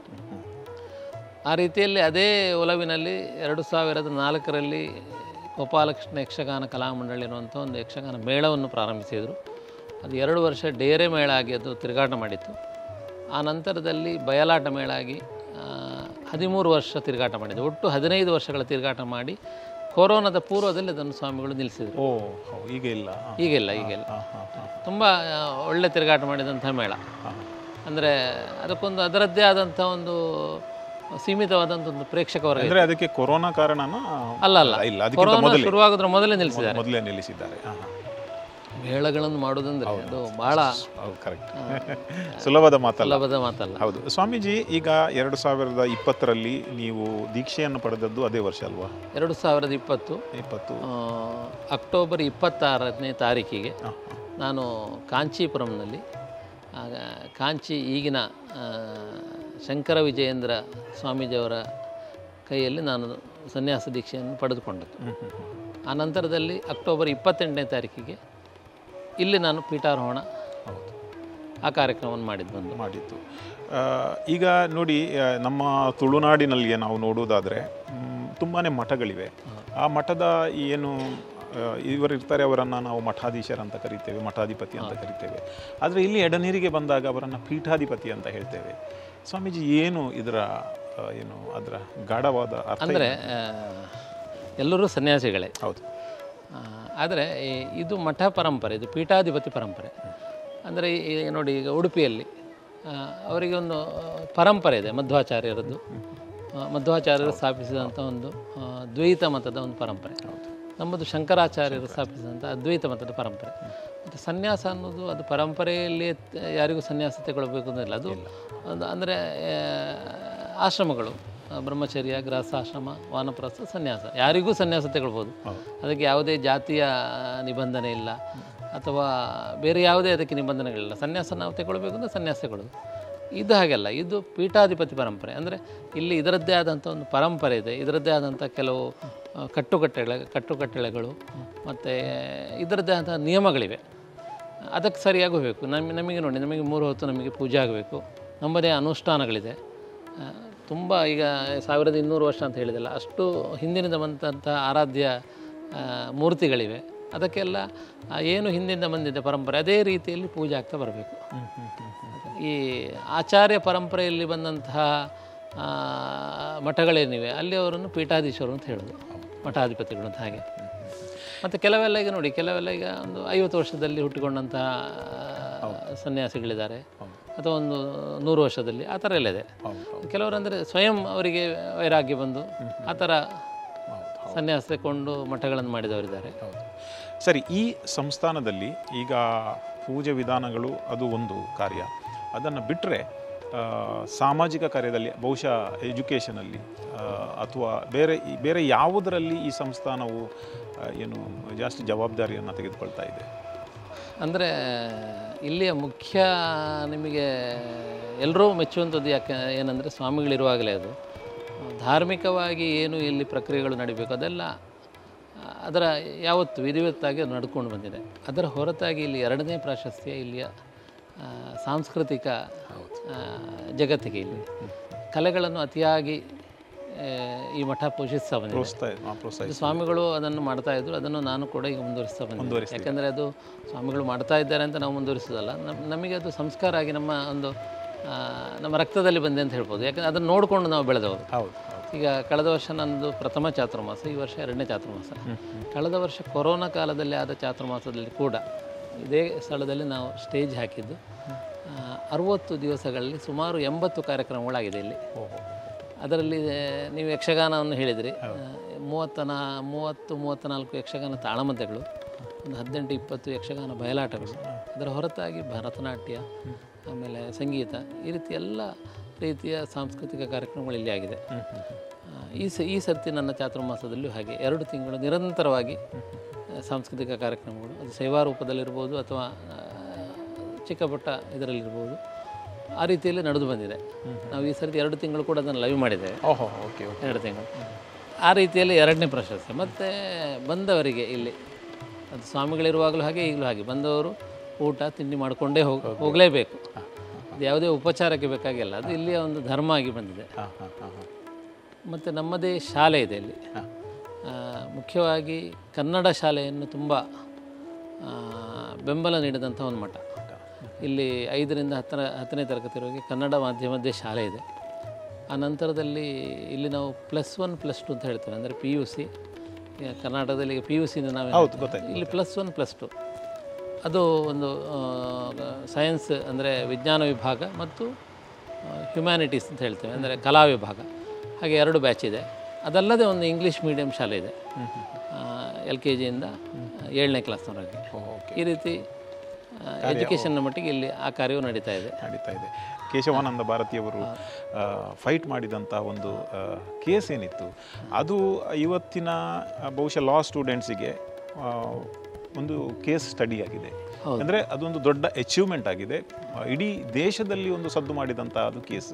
ಆ ರೀತಿಯಲ್ಲಿ ಅದೇ ಒಲವಿನಲ್ಲಿ ಎರಡು ಸಾವಿರದ ನಾಲ್ಕರಲ್ಲಿ ಗೋಪಾಲಕೃಷ್ಣ ಯಕ್ಷಗಾನ ಕಲಾಮಂಡಳಿ ಅನ್ನುವಂಥ ಒಂದು ಯಕ್ಷಗಾನ ಮೇಳವನ್ನು ಪ್ರಾರಂಭಿಸಿದರು ಅದು ಎರಡು ವರ್ಷ ಡೇರೆ ಮೇಳ ಆಗಿ ಅದು ತಿರುಗಾಟ ಮಾಡಿತ್ತು ಆ ನಂತರದಲ್ಲಿ ಬಯಲಾಟ ಮೇಳ ಆಗಿ ಆ, ಹದಿಮೂರು ವರ್ಷ ತಿರುಗಾಟ ಮಾಡಿದೆ ಒಟ್ಟು ಹದಿನೈದು ವರ್ಷಗಳ ತಿರುಗಾಟ ಮಾಡಿ ಕೊರೋನಾದ ಪೂರ್ವದಲ್ಲಿ ಅದನ್ನು ಸ್ವಾಮಿಗಳು ನಿಲ್ಲಿಸಿದರು ಓ ಹೌದು ಈಗ ಇಲ್ಲ ಹಾಂ ಈಗಿಲ್ಲ ಈಗಿಲ್ಲ ಹಾಂ ಹಾಂ ಹಾಂ ತುಂಬ ಆ, ಒಳ್ಳೆ ತಿರುಗಾಟ ಮಾಡಿದಂಥ ಮೇಳ ಅಂದರೆ ಅದಕ್ಕೊಂದು ಅದರದ್ದೇ ಆದಂಥ ಒಂದು ಸೀಮಿತವಾದಂಥ ಒಂದು ಪ್ರೇಕ್ಷಕ ವರ್ಗ ಇದೆ. ಅಂದ್ರೆ ಅದಕ್ಕೆ ಕೊರೋನಾ ಕಾರಣನ ಅಲ್ಲ ಅಲ್ಲ ಇಲ್ಲ ಅದಕ್ಕಿಂತ ಕೊರೋನಾ ಮೊದಲೇ ಶುರುವಾಗೋದ್ರ ಮೊದಲೇ ನಿಲ್ಲಿಸಿದ್ದಾರೆ ಮೊದಲೇ ನಿಲ್ಲಿಸಿದ್ದಾರೆ ಹಾಂ ಹಾಂ ಮೇಳಗಳನ್ನು ಮಾಡೋದಂದ್ರೆ ಅದು ಬಹಳ ಹೌದು ಕರೆಕ್ಟ್ ಸುಲಭದ ಮಾತಲ್ಲ ಸುಲಭದ ಮಾತಲ್ಲ ಹೌದು ಸ್ವಾಮೀಜಿ ಈಗ ಎರಡು ಸಾವಿರದ ಇಪ್ಪತ್ತರಲ್ಲಿ ನೀವು ದೀಕ್ಷೆಯನ್ನು ಪಡೆದದ್ದು ಅದೇ ವರ್ಷ ಅಲ್ವಾ ಎರಡು ಸಾವಿರದ ಇಪ್ಪತ್ತು ಇಪ್ಪತ್ತು ಆ, ಅಕ್ಟೋಬರ್ ಇಪ್ಪತ್ತಾರನೇ ತಾರೀಕಿಗೆ ಹಾಂ ನಾನು ಕಾಂಚೀಪುರಂನಲ್ಲಿ ಆಗ ಕಾಂಚಿ ಈಗಿನ ಆ, ಶಂಕರ ವಿಜಯೇಂದ್ರ ಸ್ವಾಮೀಜಿಯವರ ಕೈಯಲ್ಲಿ ನಾನು ಸನ್ಯಾಸ ದೀಕ್ಷೆಯನ್ನು ಪಡೆದುಕೊಂಡದ್ದು ಹ್ಮ್ ಹ್ಮ್ ಹ್ಮ್. ಆ ನಂತರದಲ್ಲಿ ಅಕ್ಟೋಬರ್ ಇಪ್ಪತ್ತೆಂಟನೇ ತಾರೀಕಿಗೆ ಇಲ್ಲಿ ನಾನು ಪೀಠಾರೋಹಣ ಹೌದು ಆ ಕಾರ್ಯಕ್ರಮವನ್ನು ಮಾಡಿದ್ದು ಬಂದು ಮಾಡಿದ್ದು ಆ, ಈಗ ನೋಡಿ ಆ, ನಮ್ಮ ತುಳುನಾಡಿನಲ್ಲಿ ನಾವು ನೋಡುವುದಾದರೆ ತುಂಬಾ ಮಠಗಳಿವೆ ಆ ಮಠದ ಏನು ಆ, ಇವರು ಇರ್ತಾರೆ ಅವರನ್ನು ನಾವು ಮಠಾಧೀಶರ ಅಂತ ಕರಿತೇವೆ ಮಠಾಧಿಪತಿ ಅಂತ ಕರಿತೇವೆ ಆದರೆ ಇಲ್ಲಿ ಎಡನೀರಿಗೆ ಬಂದಾಗ ಅವರನ್ನು ಪೀಠಾಧಿಪತಿ ಅಂತ ಹೇಳ್ತೇವೆ ಸ್ವಾಮೀಜಿ ಏನು ಇದರ ಆ, ಏನು ಅದರ ಗಾಢವಾದ ಅರ್ಥ ಅಂದರೆ ಎಲ್ಲರೂ ಸನ್ಯಾಸಿಗಳೇ ಹೌದು ಆದರೆ ಇದು ಮಠ ಪರಂಪರೆ ಇದು ಪೀಠಾಧಿಪತಿ ಪರಂಪರೆ ಅಂದರೆ ಈ ನೋಡಿ ಈಗ ಉಡುಪಿಯಲ್ಲಿ ಆ, ಅವರಿಗೆ ಒಂದು ಆ, ಪರಂಪರೆ ಇದೆ ಮಧ್ವಾಚಾರ್ಯರದ್ದು ಆ, ಮಧ್ವಾಚಾರ್ಯರು ಸ್ಥಾಪಿಸಿದಂಥ ಒಂದು ಆ, ದ್ವೈತ ಮತದ ಒಂದು ಪರಂಪರೆ ನಮ್ಮದು ಶಂಕರಾಚಾರ್ಯರು ಸ್ಥಾಪಿಸಿದಂಥ ಅದ್ವೈತ ಮತದ ಪರಂಪರೆ ಮತ್ತು ಸನ್ಯಾಸ ಅನ್ನೋದು ಅದು ಪರಂಪರೆಯಲ್ಲಿ ಯಾರಿಗೂ ಸನ್ಯಾಸ ತಗೊಳ್ಬೇಕು ಅನ್ನೋದಿಲ್ಲ ಅದು ಒಂದು ಅಂದರೆ ಆಶ್ರಮಗಳು ಆ, ಬ್ರಹ್ಮಚರ್ಯ ಗೃಹಸ್ಥಾಶ್ರಮ ವಾನಪ್ರಸ್ಥ ಸನ್ಯಾಸ ಯಾರಿಗೂ ಸನ್ಯಾಸ ತಗೊಳ್ಬೋದು ಅದಕ್ಕೆ ಯಾವುದೇ ಜಾತಿಯ ನಿಬಂಧನೆ ಇಲ್ಲ ಅಥವಾ ಬೇರೆ ಯಾವುದೇ ಅದಕ್ಕೆ ನಿಬಂಧನೆಗಳಿಲ್ಲ ಸನ್ಯಾಸ ನಾವು ತಗೊಳ್ಬೇಕು ಅಂದರೆ ಸನ್ಯಾಸ ತಗೊಳ್ಳೋದು ಇದು ಹಾಗೆಲ್ಲ ಇದು ಪೀಠಾಧಿಪತಿ ಪರಂಪರೆ ಅಂದರೆ ಇಲ್ಲಿ ಇದರದ್ದೇ ಆದಂಥ ಒಂದು ಪರಂಪರೆ ಇದೆ ಇದರದ್ದೇ ಆದಂಥ ಕೆಲವು ಆ, ಕಟ್ಟುಕಟ್ಟಳೆ ಕಟ್ಟುಕಟ್ಟಳೆಗಳು ಮತ್ತು ಇದರದ್ದೇ ಆದಂಥ ನಿಯಮಗಳಿವೆ ಅದಕ್ಕೆ ಸರಿಯಾಗಿ ಹೋಗಬೇಕು ನಮಗೆ ನಮಗೆ ನೋಡಿ ನಮಗೆ ಮೂರು ಹೊತ್ತು ನಮಗೆ ಪೂಜೆ ಆಗಬೇಕು ನಮ್ಮದೇ ಅನುಷ್ಠಾನಗಳಿದೆ ತುಂಬ ಈಗ ಸಾವಿರದ ಇನ್ನೂರು ವರ್ಷ ಅಂತ ಹೇಳಿದಲ್ಲ ಅಷ್ಟು ಹಿಂದಿನಿಂದ ಬಂದಂಥ ಆರಾಧ್ಯ ಆ, ಮೂರ್ತಿಗಳಿವೆ ಅದಕ್ಕೆಲ್ಲ ಆ, ಏನು ಹಿಂದಿಂದ ಬಂದಿದೆ ಪರಂಪರೆ ಅದೇ ರೀತಿಯಲ್ಲಿ ಪೂಜೆ ಆಗ್ತಾ ಬರಬೇಕು ಈ ಆಚಾರ್ಯ ಪರಂಪರೆಯಲ್ಲಿ ಬಂದಂತಹ ಆ, ಮಠಗಳೇನಿವೆ ಅಲ್ಲಿ ಅವರನ್ನು ಪೀಠಾಧೀಶರು ಅಂತ ಹೇಳೋದು ಮಠಾಧಿಪತಿಗಳು ಅಂತ ಹಾಗೆ ಮತ್ತು ಕೆಲವೆಲ್ಲ ಈಗ ನೋಡಿ ಕೆಲವೆಲ್ಲ ಈಗ ಒಂದು ಐವತ್ತು ವರ್ಷದಲ್ಲಿ ಹುಟ್ಟಿಕೊಂಡಂತಹ ಸನ್ಯಾಸಿಗಳಿದ್ದಾರೆ ಅಥವಾ ಒಂದು ನೂರು ವರ್ಷದಲ್ಲಿ ಆ ಥರ ಎಲ್ಲ ಇದೆ ಕೆಲವರು ಅಂದರೆ ಸ್ವಯಂ ಅವರಿಗೆ ವೈರಾಗ್ಯ ಬಂದು ಆ ಥರ ಸನ್ಯಾಸ ತಗೊಂಡು ಮಠಗಳನ್ನು ಮಾಡಿದವರಿದ್ದಾರೆ ಹೌದು ಸರಿ ಈ ಸಂಸ್ಥಾನದಲ್ಲಿ ಈಗ ಪೂಜೆ ವಿಧಾನಗಳು ಅದು ಒಂದು ಕಾರ್ಯ ಅದನ್ನು ಬಿಟ್ಟರೆ ಸಾಮಾಜಿಕ ಕಾರ್ಯದಲ್ಲಿ ಬಹುಶಃ ಎಜುಕೇಷನಲ್ಲಿ ಅಥವಾ ಬೇರೆ ಈ- ಬೇರೆ ಯಾವುದರಲ್ಲಿ ಈ ಸಂಸ್ಥಾನವು ಆ, ಏನು ಜಾಸ್ತಿ ಜವಾಬ್ದಾರಿಯನ್ನು ತೆಗೆದುಕೊಳ್ತಾ ಇದೆ ಅಂದರೆ ಇಲ್ಲಿಯ ಮುಖ್ಯ ನಿಮಗೆ ಎಲ್ಲರೂ ಮೆಚ್ಚುವಂಥದ್ದು ಯಾಕೆ ಏನಂದರೆ ಸ್ವಾಮಿಗಳಿರುವಾಗಲೇ ಅದು ಧಾರ್ಮಿಕವಾಗಿ ಏನು ಇಲ್ಲಿ ಪ್ರಕ್ರಿಯೆಗಳು ನಡಿಬೇಕು ಅದೆಲ್ಲ ಆ, ಅದರ ಯಾವತ್ತು ವಿಧಿವತ್ತಾಗಿ ಅದು ನಡ್ಕೊಂಡು ಬಂದಿದೆ ಅದರ ಹೊರತಾಗಿ ಇಲ್ಲಿ ಎರಡನೇ ಪ್ರಾಶಸ್ತ್ಯ ಇಲ್ಲಿಯ ಆ, ಸಾಂಸ್ಕೃತಿಕ ಆ, ಜಗತ್ತಿಗೆ ಇಲ್ಲಿ ಕಲೆಗಳನ್ನು ಅತಿಯಾಗಿ ಆ, ಈ ಮಠ ಪೋಷಿಸ್ತಾ ಬಂದಿದೆ ಪ್ರೋತ್ಸಾಹ ಆ, ಪ್ರೋತ್ಸಾಹ ಇದು ಸ್ವಾಮಿಗಳು ಅದನ್ನು ಮಾಡ್ತಾ ಇದ್ರು ಅದನ್ನು ನಾನು ಕೂಡ ಈಗ ಮುಂದುವರಿಸ್ತಾ ಬಂದಿದ್ದೆ ಯಾಕಂದರೆ ಅದು ಸ್ವಾಮಿಗಳು ಮಾಡ್ತಾ ಇದ್ದಾರೆ ಅಂತ ನಾವು ಮುಂದುವರಿಸೋದಲ್ಲ ನಮ್ ನಮಗೆ ಅದು ಸಂಸ್ಕಾರ ಆಗಿ ನಮ್ಮ ಒಂದು ಆ, ನಮ್ಮ ರಕ್ತದಲ್ಲಿ ಬಂದೆ ಅಂತ ಹೇಳ್ಬೋದು ಯಾಕಂದರೆ ಅದನ್ನು ನೋಡಿಕೊಂಡು ನಾವು ಬೆಳೆದವರು ಹೌದು ಹೌದು ಈಗ ಕಳೆದ ವರ್ಷ ನನ್ನದು ಪ್ರಥಮ ಚಾತುರ್ಮಾಸ ಈ ವರ್ಷ ಎರಡನೇ ಚಾತುರ್ಮಾಸ ಕಳೆದ ವರ್ಷ ಕೊರೋನಾ ಕಾಲದಲ್ಲಿ ಆದ ಚಾತುರ್ಮಾಸದಲ್ಲಿ ಕೂಡ ಇದೇ ಸ್ಥಳದಲ್ಲಿ ನಾವು ಸ್ಟೇಜ್ ಹಾಕಿದ್ದು ಆ, ಅರವತ್ತು ದಿವಸಗಳಲ್ಲಿ ಸುಮಾರು ಎಂಬತ್ತು ಕಾರ್ಯಕ್ರಮಗಳಾಗಿದೆ ಇಲ್ಲಿ ಓಹೋ ಅದರಲ್ಲಿ ನೀವು ಯಕ್ಷಗಾನವನ್ನು ಹೇಳಿದಿರಿ ಮೂವತ್ತ ನಾ ಮೂವತ್ತು ಮೂವತ್ತ ನಾಲ್ಕು ಯಕ್ಷಗಾನ ತಾಳಮದ್ದೆಗಳು ಒಂದು ಹದಿನೆಂಟು ಇಪ್ಪತ್ತು ಯಕ್ಷಗಾನ ಬಯಲಾಟಗಳು ಅದರ ಹೊರತಾಗಿ ಭರತನಾಟ್ಯ ಆಮೇಲೆ ಸಂಗೀತ ಈ ರೀತಿ ಎಲ್ಲ ರೀತಿಯ ಸಾಂಸ್ಕೃತಿಕ ಕಾರ್ಯಕ್ರಮಗಳು ಇಲ್ಲಿ ಆಗಿದೆ ಆ, ಈ ಸ ಈ ಸರ್ತಿ ನನ್ನ ಚಾತುರ್ಮಾಸದಲ್ಲೂ ಹಾಗೆ ಎರಡು ತಿಂಗಳು ನಿರಂತರವಾಗಿ ಆ, ಸಾಂಸ್ಕೃತಿಕ ಕಾರ್ಯಕ್ರಮಗಳು ಅದು ಸೇವಾ ರೂಪದಲ್ಲಿರ್ಬೋದು ಅಥವಾ ಆ, ಚಿಕ್ಕ ಪುಟ್ಟ ಇದರಲ್ಲಿರ್ಬೋದು ಆ ರೀತಿಯಲ್ಲಿ ನಡೆದು ಬಂದಿದೆ ನಾವು ಈ ಸರ್ತಿ ಎರಡು ತಿಂಗಳು ಕೂಡ ಅದನ್ನು ಲೈವ್ ಮಾಡಿದ್ದೇವೆ ಓಹೋ ಓಕೆ ಓಕೆ ಎರಡು ತಿಂಗಳು ಆ ರೀತಿಯಲ್ಲಿ ಎರಡನೇ ಪ್ರಶಸ್ತಿ ಮತ್ತು ಬಂದವರಿಗೆ ಇಲ್ಲಿ ಅದು ಸ್ವಾಮಿಗಳಿರುವಾಗಲೂ ಹಾಗೆ ಈಗಲೂ ಹಾಗೆ ಬಂದವರು ಊಟ ತಿಂಡಿ ಮಾಡಿಕೊಂಡೇ ಹೋಗಿ ಹೋಗಲೇಬೇಕು ಅದು ಯಾವುದೇ ಉಪಚಾರಕ್ಕೆ ಬೇಕಾಗಿಲ್ಲ ಅದು ಇಲ್ಲಿಯ ಒಂದು ಧರ್ಮ ಆಗಿ ಬಂದಿದೆ ಹಾಂ ಹಾಂ ಹಾಂ ಹಾಂ ಮತ್ತು ನಮ್ಮದೇ ಶಾಲೆ ಇದೆ ಇಲ್ಲಿ ಆ, ಮುಖ್ಯವಾಗಿ ಕನ್ನಡ ಶಾಲೆಯನ್ನು ತುಂಬ ಆ, ಬೆಂಬಲ ನೀಡಿದಂಥ ಒಂದು ಮಠ ಇಲ್ಲಿ ಐದರಿಂದ ಹತ್ತರ ಹತ್ತನೇ ತರಗತಿವರೆಗೆ ಕನ್ನಡ ಮಾಧ್ಯಮದ್ದೇ ಶಾಲೆ ಇದೆ ಆ ನಂತರದಲ್ಲಿ ಇಲ್ಲಿ ನಾವು ಪ್ಲಸ್ ಒನ್ ಪ್ಲಸ್ ಟು ಅಂತ ಹೇಳ್ತೇವೆ ಅಂದರೆ ಪಿ ಯು ಸಿ ಕರ್ನಾಟಕದಲ್ಲಿ ಪಿ ಯು ಸಿನ ನಾವು ಹೌದು ಗೊತ್ತಾಯ್ತು ಇಲ್ಲಿ ಪ್ಲಸ್ ಒನ್ ಪ್ಲಸ್ ಟು ಅದು ಒಂದು ಸೈನ್ಸ್ ಅಂದರೆ ವಿಜ್ಞಾನ ವಿಭಾಗ ಮತ್ತು ಹ್ಯುಮ್ಯಾನಿಟೀಸ್ ಅಂತ ಹೇಳ್ತೇವೆ ಅಂದರೆ ಕಲಾ ವಿಭಾಗ ಹಾಗೆ ಎರಡು ಬ್ಯಾಚ್ ಇದೆ ಅದಲ್ಲದೆ ಒಂದು ಇಂಗ್ಲೀಷ್ ಮೀಡಿಯಂ ಶಾಲೆ ಇದೆ ಎಲ್ ಕೆ ಜಿಯಿಂದ ಏಳನೇ ಕ್ಲಾಸ್ನವರೆಗೆ ಓಕೆ ಈ ರೀತಿ ಎಜುಕೇಷನ್ನ ಮಟ್ಟಿಗೆ ಇಲ್ಲಿ ಆ ಕಾರ್ಯವು ನಡೀತಾ ಇದೆ ನಡೀತಾ ಇದೆ ಕೇಶವಾನಂದ ಭಾರತಿಯವರು ಫೈಟ್ ಮಾಡಿದಂಥ ಒಂದು ಕೇಸ್ ಏನಿತ್ತು ಅದು ಇವತ್ತಿನ ಆ, ಬಹುಶಃ ಲಾ ಸ್ಟೂಡೆಂಟ್ಸಿಗೆ ಒಂದು ಕೇಸ್ ಸ್ಟಡಿ ಆಗಿದೆ ಅಂದರೆ ಅದೊಂದು ದೊಡ್ಡ ಅಚೀವ್ಮೆಂಟ್ ಆಗಿದೆ ಆ, ಇಡೀ ದೇಶದಲ್ಲಿ ಒಂದು ಸದ್ದು ಮಾಡಿದಂಥ ಅದು ಕೇಸ್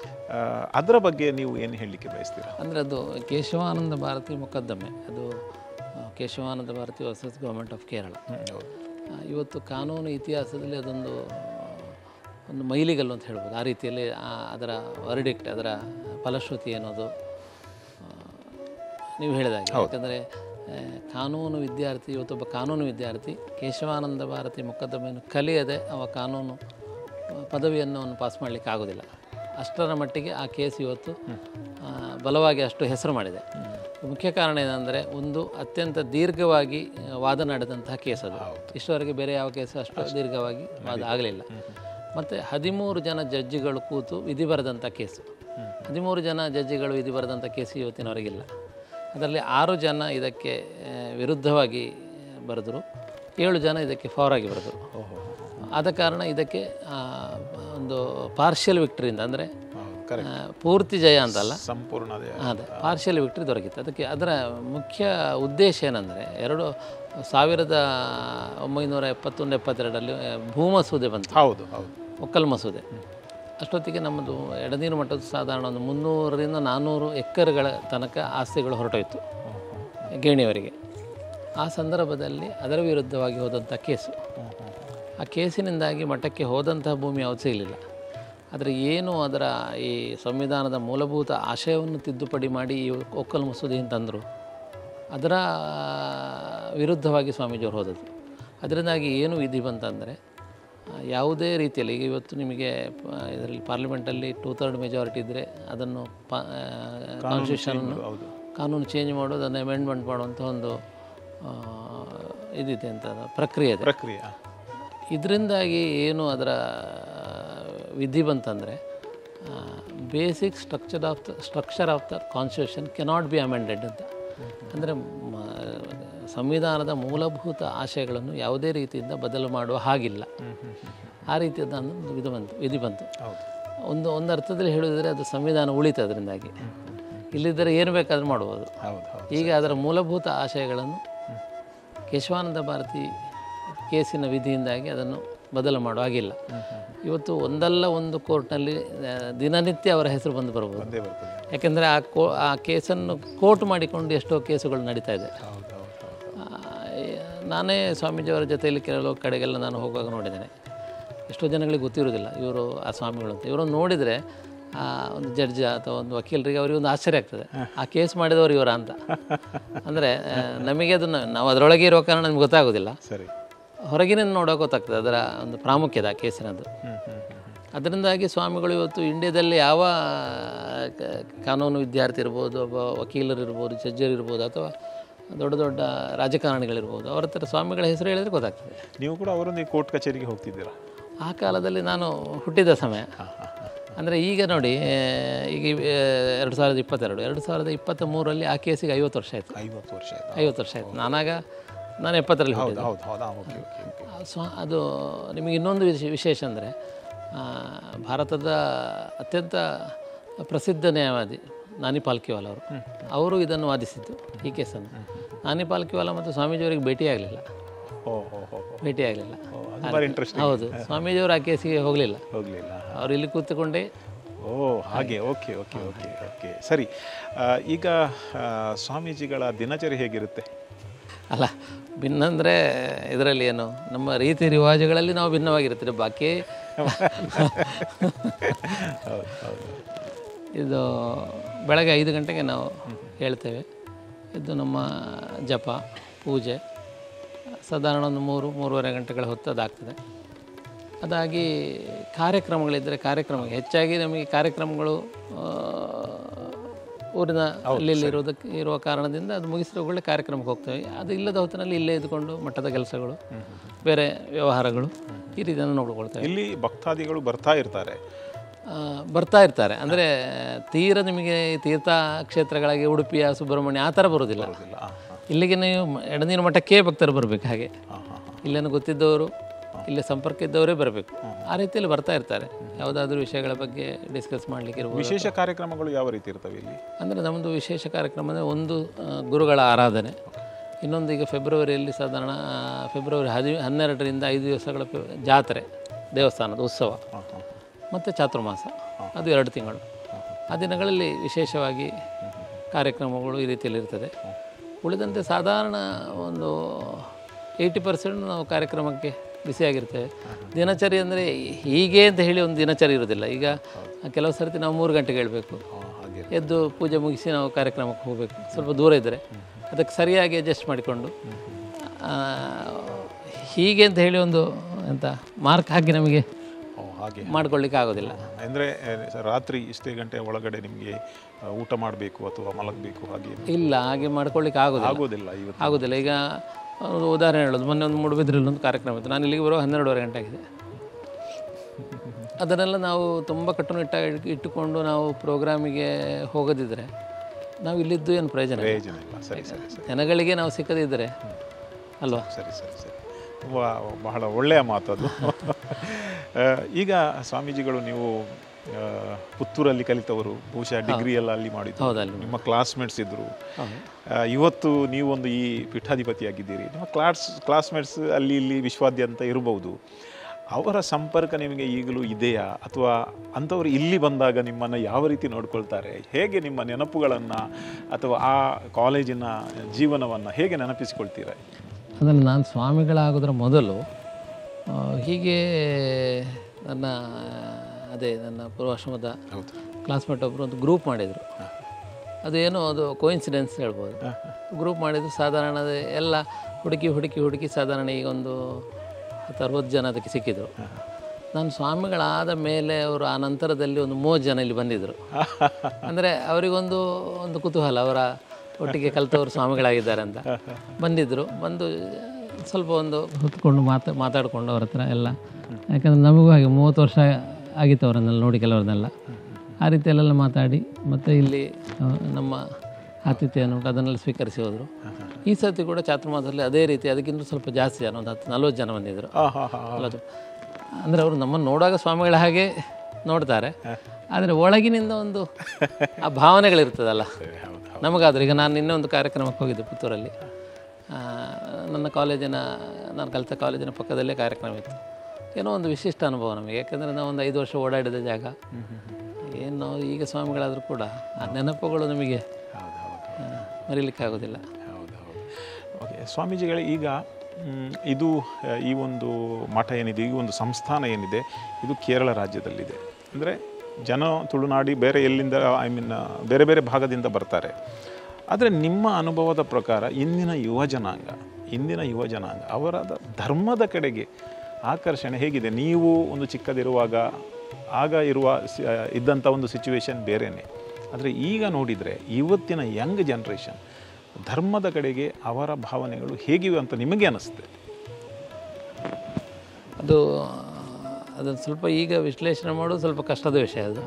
ಅದರ ಬಗ್ಗೆ ನೀವು ಏನು ಹೇಳಲಿಕ್ಕೆ ಬಯಸ್ತೀರಾ ಅಂದರೆ ಅದು ಕೇಶವಾನಂದ ಭಾರತಿ ಮೊಕದ್ದಮೆ ಅದು ಆ, Kesavananda Bharati versus government of Kerala ಹೌದು ಆ, ಇವತ್ತು ಕಾನೂನು ಇತಿಹಾಸದಲ್ಲಿ ಅದೊಂದು ಆ, ಒಂದು ಮೈಲಿಗಲ್ಲು ಅಂತ ಹೇಳ್ಬೋದು ಆ ರೀತಿಯಲ್ಲಿ ಆ ಅದರ ವರ್ಡಿಕ್ಟ್ ಅದರ ಫಲಶ್ರುತಿ ಅನ್ನೋದು ಆ, ನೀವು ಹೇಳಿದಾಗೆ ಯಾಕಂದರೆ ಆ, ಕಾನೂನು ವಿದ್ಯಾರ್ಥಿ ಇವತ್ತೊಬ್ಬ ಕಾನೂನು ವಿದ್ಯಾರ್ಥಿ ಕೇಶವಾನಂದ ಭಾರತಿ ಮೊಕದ್ದಮೆಯನ್ನು ಕಲಿಯದೆ ಅವ ಕಾನೂನು ಆ, ಪದವಿಯನ್ನು ಅವನು ಪಾಸ್ ಮಾಡಲಿಕ್ಕೆ ಆಗೋದಿಲ್ಲ ಅಷ್ಟರ ಮಟ್ಟಿಗೆ ಆ ಕೇಸ್ ಇವತ್ತು ಆ, ಬಲವಾಗಿ ಅಷ್ಟು ಹೆಸರು ಮಾಡಿದೆ ಮುಖ್ಯ ಕಾರಣ ಏನಂದರೆ ಒಂದು ಅತ್ಯಂತ ದೀರ್ಘವಾಗಿ ಆ, ವಾದ ನಡೆದಂತಹ ಕೇಸ್ ಅದು ಇಷ್ಟವರೆಗೆ ಬೇರೆ ಯಾವ ಕೇಸು ಅಷ್ಟು ದೀರ್ಘವಾಗಿ ವಾದ ಆಗಲಿಲ್ಲ ಮತ್ತು ಹದಿಮೂರು ಜನ ಜಡ್ಜಿಗಳು ಕೂತು ವಿಧಿ ಬರೆದಂಥ ಕೇಸು ಹದಿಮೂರು ಜನ ಜಡ್ಜಿಗಳು ವಿಧಿ ಬರೆದಂಥ ಕೇಸು ಇವತ್ತಿನವರೆಗಿಲ್ಲ ಅದರಲ್ಲಿ ಆರು ಜನ ಇದಕ್ಕೆ ಆ, ವಿರುದ್ಧವಾಗಿ ಬರೆದರು ಏಳು ಜನ ಇದಕ್ಕೆ ಫಾರ್ ಆಗಿ ಬರೆದರು ಆದ ಕಾರಣ ಇದಕ್ಕೆ ಆ, ಒಂದು ಪಾರ್ಷಿಯಲ್ ವಿಕ್ಟ್ರಿಯಿಂದ ಅಂದರೆ ಹೌದು ಕರೆಕ್ಟ್ ಪೂರ್ತಿ ಜಯ ಅಂತಲ್ಲ ಸಂಪೂರ್ಣ ಅದೇ ಅದೇ ಪಾರ್ಷಿಯಲ್ ವಿಕ್ಟ್ರಿ ದೊರಕಿತ್ತು ಅದಕ್ಕೆ ಅದರ ಮುಖ್ಯ ಉದ್ದೇಶ ಏನಂದರೆ ಎರಡು ಸಾವಿರದ ಒಂಬೈನೂರ ಎಪ್ಪತ್ತೊಂದು ಎಪ್ಪತ್ತೆರಡರಲ್ಲಿ ಆ, ಭೂ ಮಸೂದೆ ಬಂತು ಹೌದು ಹೌದು ಒಕ್ಕಲ್ ಮಸೂದೆ ಅಷ್ಟೊತ್ತಿಗೆ ನಮ್ಮದು ಎಡನೀರು ಮಟ್ಟದ ಸಾಧಾರಣ ಒಂದು ಮುನ್ನೂರರಿಂದ ನಾನ್ನೂರು ಎಕರೆಗಳ ತನಕ ಆಸ್ತಿಗಳು ಹೊರಟೋಯ್ತು ಗೇಣಿಯವರಿಗೆ ಆ ಸಂದರ್ಭದಲ್ಲಿ ಅದರ ವಿರುದ್ಧವಾಗಿ ಹೋದಂಥ ಕೇಸು ಆ ಕೇಸಿನಿಂದಾಗಿ ಮಠಕ್ಕೆ ಹೋದಂತಹ ಭೂಮಿ ಯಾವುದು ಸಿಗಲಿಲ್ಲ ಆದರೆ ಏನು ಅದರ ಈ ಸಂವಿಧಾನದ ಮೂಲಭೂತ ಆಶಯವನ್ನು ತಿದ್ದುಪಡಿ ಮಾಡಿ ಈ ಒಕ್ಕಲು ಮಸೂದೆ ಅಂತಂದರು ಅದರ ವಿರುದ್ಧವಾಗಿ ಸ್ವಾಮೀಜಿಯವರು ಹೋದದ್ದು ಅದರಿಂದಾಗಿ ಏನು ವಿಧಿ ಬಂತಂದರೆ ಆ, ಯಾವುದೇ ರೀತಿಯಲ್ಲಿ ಈಗ ಇವತ್ತು ನಿಮಗೆ ಇದರಲ್ಲಿ ಪಾರ್ಲಿಮೆಂಟಲ್ಲಿ ಟೂ ಥರ್ಡ್ ಮೆಜಾರಿಟಿ ಇದ್ದರೆ ಅದನ್ನು ಪಾ ಕಾನ್ಸ್ಟಿಟ್ಯೂಷನನ್ನು ಹೌದು ಕಾನೂನು ಚೇಂಜ್ ಮಾಡೋದು ಅದನ್ನು ಅಮೆಂಡ್ಮೆಂಟ್ ಮಾಡುವಂಥ ಒಂದು ಆ, ಇದಿದೆ ಅಂತ ಪ್ರಕ್ರಿಯೆ ಇದೆ ಪ್ರಕ್ರಿಯೆ ಇದರಿಂದಾಗಿ ಏನು ಅದರ ವಿಧಿ ಬಂತಂದರೆ basic structure of the structure of the constitution cannot be amended ಅಂತ ಅಂದರೆ ಸಂವಿಧಾನದ ಮೂಲಭೂತ ಆಶಯಗಳನ್ನು ಯಾವುದೇ ರೀತಿಯಿಂದ ಬದಲು ಮಾಡುವ ಹಾಗಿಲ್ಲ ಆ ರೀತಿಯಾದ ಒಂದು ವಿಧ ಬಂತು ವಿಧಿ ಬಂತು ಹೌದು ಒಂದು ಒಂದು ಅರ್ಥದಲ್ಲಿ ಹೇಳಿದರೆ ಅದು ಸಂವಿಧಾನ ಉಳಿತು ಅದರಿಂದಾಗಿ ಇಲ್ಲಿದ್ದರೆ ಏನು ಬೇಕಾದರೂ ಮಾಡ್ಬೋದು ಹೌದು ಹೌದು ಈಗ ಅದರ ಮೂಲಭೂತ ಆಶಯಗಳನ್ನು ಕೇಶವಾನಂದ ಭಾರತಿ ಕೇಸಿನ ವಿಧಿಯಿಂದಾಗಿ ಅದನ್ನು ಬದಲು ಮಾಡುವ ಹಾಗಿಲ್ಲ ಇವತ್ತು ಒಂದಲ್ಲ ಒಂದು ಕೋರ್ಟ್ನಲ್ಲಿ ಆ, ದಿನನಿತ್ಯ ಅವರ ಹೆಸರು ಬಂದು ಬರ್ಬೋದು ಒಂದೇ ಬರ್ತದೆ ಯಾಕೆಂದರೆ ಆ ಕೋ ಆ ಕೇಸನ್ನು ಕೋರ್ಟ್ ಮಾಡಿಕೊಂಡು ಎಷ್ಟೋ ಕೇಸುಗಳು ನಡೀತಾ ಇದೆ ಹೌದು ಹೌದು ಹೌದು ಆ, ನಾನೇ ಸ್ವಾಮೀಜಿಯವರ ಜೊತೆಯಲ್ಲಿ ಕೆಲವು ಕಡೆಗೆಲ್ಲ ನಾನು ಹೋಗುವಾಗ ನೋಡಿದ್ದೇನೆ ಎಷ್ಟೋ ಜನಗಳಿಗೆ ಗೊತ್ತಿರೋದಿಲ್ಲ ಇವರು ಆ ಸ್ವಾಮಿಗಳು ಅಂತ ಇವರನ್ನು ನೋಡಿದರೆ ಆ ಒಂದು ಜಡ್ಜ್ ಅಥವಾ ಒಂದು ವಕೀಲರಿಗೆ ಅವರಿಗೆ ಒಂದು ಆಶ್ಚರ್ಯ ಆಗ್ತದೆ ಆ ಕೇಸ್ ಮಾಡಿದವರು ಇವರ ಅಂತ ಅಂದರೆ ನಮಗೆ ಅದನ್ನು ನಾವು ಅದರೊಳಗೆ ಇರೋ ಕಾರಣ ನಮ್ಗೆ ಗೊತ್ತಾಗೋದಿಲ್ಲ ಸರಿ ಹೊರಗಿನ ನೋಡೋಕೆ ಗೊತ್ತಾಗ್ತದೆ ಅದರ ಒಂದು ಪ್ರಾಮುಖ್ಯತೆ ಆ ಕೇಸಿನದ್ದು ಹ್ಮ್ ಹ್ಮ್ ಹ್ಮ್ ಅದರಿಂದಾಗಿ ಸ್ವಾಮಿಗಳು ಇವತ್ತು ಇಂಡಿಯಾದಲ್ಲಿ ಯಾವ ಕ- ಕಾನೂನು ವಿದ್ಯಾರ್ಥಿ ಇರ್ಬೋದು ಒಬ್ಬ ವಕೀಲರು ಇರ್ಬೋದು ಜಡ್ಜರ್ ಇರ್ಬೋದು ಅಥವಾ ದೊಡ್ಡ ದೊಡ್ಡ ರಾಜಕಾರಣಿಗಳಿರ್ಬೋದು ಅವರ ಹತ್ರ ಸ್ವಾಮಿಗಳ ಹೆಸರು ಹೇಳಿದರೆ ಗೊತ್ತಾಗ್ತದೆ ನೀವು ಕೂಡ ಅವರೊಂದಿಗೆ ಕೋರ್ಟ್ ಕಚೇರಿಗೆ ಹೋಗ್ತಿದ್ದೀರಾ ಆ ಕಾಲದಲ್ಲಿ ನಾನು ಹುಟ್ಟಿದ ಸಮಯ ಅಂದರೆ ಈಗ ನೋಡಿ ಆ, ಈಗ ಆ, ಎರಡು ಸಾವಿರದ ಇಪ್ಪತ್ತೆರಡು ಎರಡು ಸಾವಿರದ ಇಪ್ಪತ್ತ ಮೂರರಲ್ಲಿ ಆ ಕೇಸಿಗೆ ಐವತ್ತು ವರ್ಷ ಆಯಿತು ಐವತ್ತು ವರ್ಷ ಆಯ್ತು ಐವತ್ತು ವರ್ಷ ಆಯಿತು ನಾನಾಗ ನಾನು ಎಪ್ಪತ್ತರಲ್ಲಿ ಹುಟ್ಟಿದ್ದು ಹೌದು ಹೌದು ಓಕೆ ಓಕೆ ಓಕೆ ಆ ಸ್ವ ಅದು ನಿಮಗೆ ಇನ್ನೊಂದು ವಿಶೇ ವಿಶೇಷ ಅಂದರೆ ಭಾರತದ ಅತ್ಯಂತ ಪ್ರಸಿದ್ಧ ನ್ಯಾಯವಾದಿ ನಾನಿ ಪಾಲ್ಕಿವಾಲ ಅವರು ಅವರು ಇದನ್ನು ವಾದಿಸಿದ್ದು ಈ ಕೇಸನ್ನು ನಾನಿ ಪಾಲ್ಕಿವಾಲ ಮತ್ತು ಸ್ವಾಮೀಜಿಯವರಿಗೆ ಭೇಟಿಯಾಗಲಿಲ್ಲ ಓ ಹೋ ಹೋ ಹೋ ಭೇಟಿಯಾಗಲಿಲ್ಲ ಓ, ಅದು ಭಾರಿ ಇಂಟ್ರೆಸ್ಟ್ ಹೌದು ಸ್ವಾಮೀಜಿಯವರು ಆ ಕೇಸಿಗೆ ಹೋಗಲಿಲ್ಲ ಹೋಗಲಿಲ್ಲ ಅವರು ಇಲ್ಲಿ ಕೂತ್ಕೊಂಡೇ ಓ ಹಾಗೆ ಓಕೆ ಓಕೆ ಓಕೆ ಓಕೆ ಸರಿ ಆ, ಈಗ ಆ, ಸ್ವಾಮೀಜಿಗಳ ದಿನಚರಿ ಹೇಗಿರುತ್ತೆ ಅಲ್ಲ ಭಿನ್ನ ಅಂದರೆ ಇದರಲ್ಲಿ ಏನು ನಮ್ಮ ರೀತಿ ರಿವಾಜುಗಳಲ್ಲಿ ನಾವು ಭಿನ್ನವಾಗಿರ್ತೀವಿ ಬಾಕಿ ಹೌದು ಹೌದು ಇದು ಬೆಳಗ್ಗೆ ಐದು ಗಂಟೆಗೆ ನಾವು ಹೇಳ್ತೇವೆ ಇದು ನಮ್ಮ ಜಪ ಪೂಜೆ ಸಾಧಾರಣ ಒಂದು ಮೂರು ಮೂರುವರೆ ಗಂಟೆಗಳ ಹೊತ್ತು ಅದಾಗ್ತದೆ ಅದಾಗಿ ಕಾರ್ಯಕ್ರಮಗಳಿದ್ದರೆ ಕಾರ್ಯಕ್ರಮ ಹೆಚ್ಚಾಗಿ ನಮಗೆ ಕಾರ್ಯಕ್ರಮಗಳು ಆ, ಊರಿನ ಅಲ್ಲಿ ಇಲ್ಲಿ ಇರೋದಕ್ಕೆ ಇರುವ ಕಾರಣದಿಂದ ಅದು ಮುಗಿಸಿದ ಒಳ್ಳೆ ಕಾರ್ಯಕ್ರಮಕ್ಕೆ ಹೋಗ್ತೇವೆ ಅದು ಇಲ್ಲದ ಹೊತ್ತಿನಲ್ಲಿ ಇಲ್ಲೇ ಇದ್ಕೊಂಡು ಮಠದ ಕೆಲಸಗಳು ಬೇರೆ ವ್ಯವಹಾರಗಳು ಈ ರೀತಿಯನ್ನು ನೋಡ್ಕೊಳ್ತೇವೆ ಇಲ್ಲಿ ಭಕ್ತಾದಿಗಳು ಬರ್ತಾ ಇರ್ತಾರೆ ಆ, ಬರ್ತಾ ಇರ್ತಾರೆ ಅಂದರೆ ತೀರ ನಿಮಗೆ ತೀರ್ಥ ಕ್ಷೇತ್ರಗಳಾಗಿ ಉಡುಪಿಯ ಸುಬ್ರಹ್ಮಣ್ಯ ಆ ಥರ ಬರೋದಿಲ್ಲ ಇಲ್ಲ ಹಾಂ ಇಲ್ಲಿಗೆ ನೀವು ಮ- ಎಡನೀರು ಮಠಕ್ಕೆ ಭಕ್ತರು ಬರಬೇಕು ಹಾಗೆ ಹಾಂ ಹಾಂ ಇಲ್ಲೇನು ಗೊತ್ತಿದ್ದವರು ಇಲ್ಲಿ ಸಂಪರ್ಕ ಇದ್ದವರೇ ಬರಬೇಕು ಆ ರೀತಿಯಲ್ಲಿ ಬರ್ತಾ ಇರ್ತಾರೆ ಯಾವುದಾದ್ರೂ ವಿಷಯಗಳ ಬಗ್ಗೆ ಡಿಸ್ಕಸ್ ಮಾಡಲಿಕ್ಕೆ ಇರ್ಬೋದು ವಿಶೇಷ ಕಾರ್ಯಕ್ರಮಗಳು ಯಾವ ರೀತಿ ಇರ್ತವೆ ಇಲ್ಲಿ ಅಂದರೆ ನಮ್ಮದು ವಿಶೇಷ ಕಾರ್ಯಕ್ರಮ ಅಂದರೆ ಒಂದು ಆ, ಗುರುಗಳ ಆರಾಧನೆ ಇನ್ನೊಂದು ಈಗ ಫೆಬ್ರವರಿಯಲ್ಲಿ ಸಾಧಾರಣ ಆ, ಫೆಬ್ರವರಿ ಹದಿ ಹನ್ನೆರಡರಿಂದ ಐದು ದಿವಸಗಳ ಫೆ- ಜಾತ್ರೆ ದೇವಸ್ಥಾನದ ಉತ್ಸವ ಹಾಂ ಹಾಂ ಮತ್ತು ಚಾತುರ್ಮಾಸ ಅದು ಎರಡು ತಿಂಗಳು ಆ ದಿನಗಳಲ್ಲಿ ವಿಶೇಷವಾಗಿ ಕಾರ್ಯಕ್ರಮಗಳು ಈ ರೀತಿಯಲ್ಲಿ ಇರ್ತದೆ ಉಳಿದಂತೆ ಸಾಧಾರಣ ಒಂದು ಏಯ್ಟಿ ಪರ್ಸೆಂಟ್ ನಾವು ಕಾರ್ಯಕ್ರಮಕ್ಕೆ ಬಿಸಿಯಾಗಿರ್ತೇವೆ ದಿನಚರಿ ಅಂದರೆ ಹೀಗೆ ಅಂತ ಹೇಳಿ ಒಂದು ದಿನಚರಿ ಇರೋದಿಲ್ಲ ಈಗ ಕೆಲವು ಸರ್ತಿ ನಾವು ಮೂರು ಗಂಟೆಗೆ ಹೇಳಬೇಕು ಹಾಂ ಹಾಗೆ ಎದ್ದು ಪೂಜೆ ಮುಗಿಸಿ ನಾವು ಕಾರ್ಯಕ್ರಮಕ್ಕೆ ಹೋಗಬೇಕು ಸ್ವಲ್ಪ ದೂರ ಇದ್ದರೆ ಅದಕ್ಕೆ ಸರಿಯಾಗಿ ಅಡ್ಜಸ್ಟ್ ಮಾಡಿಕೊಂಡು ಆ, ಹೀಗೆ ಅಂತ ಹೇಳಿ ಒಂದು ಎಂತ ಮಾರ್ಕ್ ಹಾಕಿ ನಮಗೆ ಓ ಹಾಗೆ ಮಾಡ್ಕೊಳ್ಳಿಕ್ಕೆ ಆಗೋದಿಲ್ಲ ಅಂದರೆ ರಾತ್ರಿ ಇಷ್ಟೇ ಗಂಟೆ ಒಳಗಡೆ ನಿಮಗೆ ಊಟ ಮಾಡಬೇಕು ಅಥವಾ ಮಲಗಬೇಕು ಹಾಗೆ ಇಲ್ಲ ಹಾಗೆ ಮಾಡ್ಕೊಳ್ಳಿಕ್ಕೆ ಆಗೋದಿಲ್ಲ ಆಗೋದಿಲ್ಲ ಇವತ್ತು ಆಗೋದಿಲ್ಲ ಈಗ ಒಂದು ಉದಾಹರಣೆ ಹೇಳೋದು ಮೊನ್ನೆ ಒಂದು ಮೂಡುಬಿದ್ರಲ್ಲಿ ಒಂದು ಕಾರ್ಯಕ್ರಮ ಇತ್ತು ನಾನು ಇಲ್ಲಿಗೆ ಬರೋ ಹನ್ನೆರಡುವರೆ ಗಂಟೆ ಆಗಿದೆ ಅದನ್ನೆಲ್ಲ ನಾವು ತುಂಬ ಕಟ್ಟುನಿಟ್ಟಾಗಿ ಇಟ್ಟುಕೊಂಡು ನಾವು ಪ್ರೋಗ್ರಾಮಿಗೆ ಹೋಗದಿದ್ದರೆ ನಾವು ಇಲ್ಲಿದ್ದು ಏನು ಪ್ರಯೋಜನ ಇಲ್ಲ. ಪ್ರಯೋಜನ ಇಲ್ಲ ಸರಿ ಸರಿ ಸರಿ ಜನಗಳಿಗೆ ನಾವು ಸಿಕ್ಕದಿದ್ದರೆ ಅಲ್ವಾ ಸರಿ ಸರಿ ಸರಿ ತುಂಬ ಬಹಳ ಒಳ್ಳೆಯ ಮಾತು ಅದು ಆ, ಈಗ ಸ್ವಾಮೀಜಿಗಳು ನೀವು ಆ, ಪುತ್ತೂರಲ್ಲಿ ಕಲಿತವರು ಬಹುಶಃ ಡಿಗ್ರಿ ಎಲ್ಲ ಅಲ್ಲಿ ಮಾಡಿದ್ದು ಹೌದಲ್ಲ ನಿಮ್ಮ ಕ್ಲಾಸ್ಮೇಟ್ಸ್ ಇದ್ದರು ಹೌದು ಇವತ್ತು ನೀವೊಂದು ಈ ಪೀಠಾಧಿಪತಿಯಾಗಿದ್ದೀರಿ ನಿಮ್ಮ ಕ್ಲಾಸ್ ಕ್ಲಾಸ್ಮೇಟ್ಸ್ ಅಲ್ಲಿ ಇಲ್ಲಿ ವಿಶ್ವಾದ್ಯಂತ ಇರಬಹುದು ಅವರ ಸಂಪರ್ಕ ನಿಮಗೆ ಈಗಲೂ ಇದೆಯಾ ಅಥವಾ ಅಂಥವ್ರು ಇಲ್ಲಿ ಬಂದಾಗ ನಿಮ್ಮನ್ನು ಯಾವ ರೀತಿ ನೋಡ್ಕೊಳ್ತಾರೆ ಹೇಗೆ ನಿಮ್ಮ ನೆನಪುಗಳನ್ನು ಅಥವಾ ಆ ಕಾಲೇಜಿನ ಜೀವನವನ್ನು ಹೇಗೆ ನೆನಪಿಸಿಕೊಳ್ತೀರಾ ಅದನ್ನು ನಾನು ಸ್ವಾಮಿಗಳಾಗೋದ್ರ ಮೊದಲು ಆ, ಹೀಗೆ ನನ್ನ ಅದೇ ನನ್ನ ಪೂರ್ವಾಶ್ರಮದ ಹೌದು ಕ್ಲಾಸ್ಮೇಟ್ ಒಬ್ಬರು ಒಂದು ಗ್ರೂಪ್ ಮಾಡಿದರು ಅದೇನೋ ಅದು ಕೋಇನ್ಸಿಡೆನ್ಸ್ ಹೇಳ್ಬೋದು ಗ್ರೂಪ್ ಮಾಡಿದ್ರು ಸಾಧಾರಣ ಅದೇ ಎಲ್ಲ ಹುಡುಕಿ ಹುಡುಕಿ ಹುಡುಕಿ ಸಾಧಾರಣ ಈಗ ಒಂದು ಹತ್ತು ಅರವತ್ತು ಜನ ಅದಕ್ಕೆ ಸಿಕ್ಕಿದ್ರು ನಾನು ಸ್ವಾಮಿಗಳಾದ ಮೇಲೆ ಅವರು ಆ ನಂತರದಲ್ಲಿ ಒಂದು ಮೂವತ್ತು ಜನ ಇಲ್ಲಿ ಬಂದಿದ್ದರು ಅಂದರೆ ಅವರಿಗೊಂದು ಒಂದು ಕುತೂಹಲ ಅವರ ಒಟ್ಟಿಗೆ ಕಲಿತವರು ಸ್ವಾಮಿಗಳಾಗಿದ್ದಾರೆ ಅಂತ ಬಂದಿದ್ದರು ಬಂದು ಸ್ವಲ್ಪ ಒಂದು ಹೊತ್ಕೊಂಡು ಮಾತಾ ಮಾತಾಡಿಕೊಂಡು ಅವ್ರ ಹತ್ರ ಎಲ್ಲ ಯಾಕಂದರೆ ನಮಗೂ ಹಾಗೆ ಮೂವತ್ತು ವರ್ಷ ಆಗಿತ್ತು ಅವರನ್ನೆಲ್ಲ ನೋಡಿ ಕೆಲವ್ರನ್ನೆಲ್ಲ ಆ ರೀತಿಯಲ್ಲೆಲ್ಲ ಮಾತಾಡಿ ಮತ್ತು ಇಲ್ಲಿ ಆ, ನಮ್ಮ ಆತಿಥ್ಯವನ್ನು ಅದನ್ನೆಲ್ಲ ಸ್ವೀಕರಿಸಿ ಹೋದರು ಈ ಸರ್ತಿ ಕೂಡ ಚಾತುರ್ಮಾಸದಲ್ಲಿ ಅದೇ ರೀತಿ ಅದಕ್ಕಿಂತ ಸ್ವಲ್ಪ ಜಾಸ್ತಿ ಜನ ಒಂದು ಹತ್ತು ನಲ್ವತ್ತು ಜನ ಬಂದಿದ್ದರು ಆ, ಹಾ, ಹಾ, ಹಾ. ಅಲ್ಲದು ಅಂದರೆ ಅವರು ನಮ್ಮನ್ನು ನೋಡುವಾಗ ಸ್ವಾಮಿಗಳ ಹಾಗೆ ನೋಡ್ತಾರೆ ಆದರೆ ಒಳಗಿನಿಂದ ಒಂದು ಆ ಭಾವನೆಗಳಿರ್ತದಲ್ಲ ಸರಿ, ಹೌದು ಹೌದು ನಮಗಾದ್ರೆ ಈಗ ನಾನು ಇನ್ನೂ ಒಂದು ಕಾರ್ಯಕ್ರಮಕ್ಕೆ ಹೋಗಿದ್ದೆ ಪುತ್ತೂರಲ್ಲಿ ಆ, ನನ್ನ ಕಾಲೇಜಿನ ನಾನು ಕಲಿತ ಕಾಲೇಜಿನ ಪಕ್ಕದಲ್ಲೇ ಕಾರ್ಯಕ್ರಮ ಇತ್ತು ಏನೋ ಒಂದು ವಿಶಿಷ್ಟ ಅನುಭವ ನಮಗೆ ಯಾಕೆಂದರೆ ನಾವು ಒಂದು ಐದು ವರ್ಷ ಓಡಾಡಿದ ಜಾಗ ಏನು ನಾವು ಈಗ ಸ್ವಾಮಿಗಳಾದರೂ ಕೂಡ ಆ ನೆನಪುಗಳು ನಮಗೆ ಹೌದು ಹೌದು ಆ, ಮರೀಲಿಕ್ಕಾಗೋದಿಲ್ಲ ಹೌದು ಹೌದು ಓಕೆ ಸ್ವಾಮೀಜಿಗಳೇ ಈಗ ಮ್, ಇದು ಆ, ಈ ಒಂದು ಮಠ ಏನಿದೆ ಈ ಒಂದು ಸಂಸ್ಥಾನ ಏನಿದೆ ಇದು ಕೇರಳ ರಾಜ್ಯದಲ್ಲಿದೆ ಅಂದರೆ ಜನ ತುಳುನಾಡಿ ಬೇರೆ ಎಲ್ಲಿಂದ ಐ ಮೀನ್ ಬೇರೆ ಬೇರೆ ಭಾಗದಿಂದ ಬರ್ತಾರೆ ಆದರೆ ನಿಮ್ಮ ಅನುಭವದ ಪ್ರಕಾರ ಇಂದಿನ ಯುವ ಜನಾಂಗ ಇಂದಿನ ಯುವ ಜನಾಂಗ ಅವರ ಧರ್ಮದ ಕಡೆಗೆ ಆಕರ್ಷಣೆ ಹೇಗಿದೆ ನೀವು ಒಂದು ಚಿಕ್ಕದಿರುವಾಗ ಆಗ ಇರುವ ಸಿ- ಇದ್ದಂಥ ಒಂದು ಸಿಚುವೇಶನ್ ಬೇರೆಯೇ ಆದರೆ ಈಗ ನೋಡಿದರೆ ಇವತ್ತಿನ ಯಂಗ್ ಜನ್ರೇಷನ್ ಧರ್ಮದ ಕಡೆಗೆ ಅವರ ಭಾವನೆಗಳು ಹೇಗಿವೆ ಅಂತ ನಿಮಗೆ ಅನಿಸುತ್ತೆ ಅದು ಅದನ್ನು ಸ್ವಲ್ಪ ಈಗ ವಿಶ್ಲೇಷಣೆ ಮಾಡೋದು ಸ್ವಲ್ಪ ಕಷ್ಟದ ವಿಷಯ ಅದು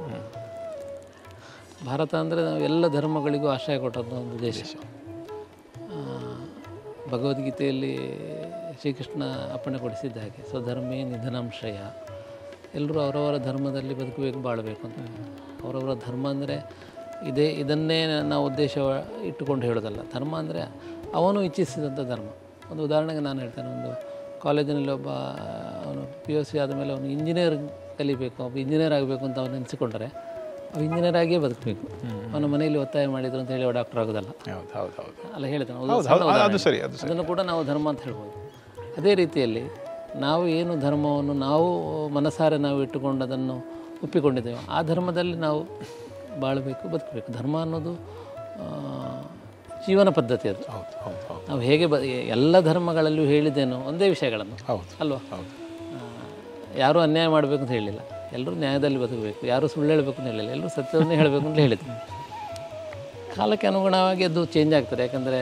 ಭಾರತ ಅಂದರೆ ನಾವು ಎಲ್ಲ ಧರ್ಮಗಳಿಗೂ ಆಶ್ರಯ ಕೊಟ್ಟಂಥ ಒಂದು ದೇಶ ಆ, ಭಗವದ್ಗೀತೆಯಲ್ಲಿ ಶ್ರೀಕೃಷ್ಣ ಅಪ್ಪಣೆ ಕೊಡಿಸಿದ್ದ ಹಾಗೆ ಸ್ವಧರ್ಮೇ ನಿಧನಾಂಶಯ ಎಲ್ಲರೂ ಅವರವರ ಧರ್ಮದಲ್ಲಿ ಬದುಕಬೇಕು ಬಾಳಬೇಕು ಅಂತ ಅವರವರ ಧರ್ಮ ಅಂದರೆ ಇದೇ ಇದನ್ನೇ ನಾವು ಉದ್ದೇಶ ಇಟ್ಟುಕೊಂಡು ಹೇಳೋದಲ್ಲ ಧರ್ಮ ಅಂದರೆ ಅವನು ಇಚ್ಛಿಸಿದಂಥ ಧರ್ಮ ಒಂದು ಉದಾಹರಣೆಗೆ ನಾನು ಹೇಳ್ತೇನೆ ಒಂದು ಕಾಲೇಜಿನಲ್ಲಿ ಒಬ್ಬ ಅವನು ಪಿ ಯು ಸಿ ಆದಮೇಲೆ ಅವನು ಇಂಜಿನಿಯರ್ ಕಲಿಬೇಕು ಒಬ್ಬ ಇಂಜಿನಿಯರ್ ಆಗಬೇಕು ಅಂತ ಅವನು ನೆನೆಸಿಕೊಂಡ್ರೆ ಅವ ಇಂಜಿನಿಯರ್ ಆಗಿಯೇ ಬದುಕಬೇಕು ಅವನ ಮನೆಯಲ್ಲಿ ಒತ್ತಾಯ ಮಾಡಿದ್ರು ಅಂತ ಹೇಳಿ ಅವ ಡಾಕ್ಟರ್ ಆಗೋದಲ್ಲ ಹೌದು ಹೌದು ಹೌದು ಅಲ್ಲ ಹೇಳ್ತಾನೆ ಅದು ಹೌದು ಸಣ್ಣ ಹೌದು ಅದು ಉದಾಹರಣೆ. ಸರಿ ಅದು ಸರಿ ಅದನ್ನು ಕೂಡ ನಾವು ಧರ್ಮ ಅಂತ ಹೇಳ್ಬೋದು ಅದೇ ರೀತಿಯಲ್ಲಿ ನಾವು ಏನು ಧರ್ಮವನ್ನು ನಾವು ಮನಸಾರೆ ನಾವು ಇಟ್ಟುಕೊಂಡು ಅದನ್ನು ಒಪ್ಪಿಕೊಂಡಿದ್ದೇವೆ ಆ ಧರ್ಮದಲ್ಲಿ ನಾವು ಬಾಳಬೇಕು ಬದುಕಬೇಕು ಧರ್ಮ ಅನ್ನೋದು ಆ, ಜೀವನ ಪದ್ಧತಿ ಅದು ಹೌದು ಹೌದು ಹೌದು ನಾವು ಹೇಗೆ ಬ ಎಲ್ಲ ಧರ್ಮಗಳಲ್ಲೂ ಹೇಳಿದ್ದೇನೋ ಒಂದೇ ವಿಷಯಗಳನ್ನು ಹೌದು ಅಲ್ವಾ ಹೌದು ಆ, ಯಾರೂ ಅನ್ಯಾಯ ಮಾಡಬೇಕು ಅಂತ ಹೇಳಿಲ್ಲ ಎಲ್ಲರೂ ನ್ಯಾಯದಲ್ಲಿ ಬದುಕಬೇಕು ಯಾರೂ ಸುಳ್ಳು ಹೇಳಬೇಕು ಅಂತ ಹೇಳಿಲ್ಲ ಎಲ್ಲರೂ ಸತ್ಯವನ್ನೇ ಹೇಳಬೇಕು ಅಂತ ಹೇಳಿದ್ರು ಕಾಲಕ್ಕೆ ಅನುಗುಣವಾಗಿ ಅದು ಚೇಂಜ್ ಆಗ್ತದೆ ಯಾಕಂದರೆ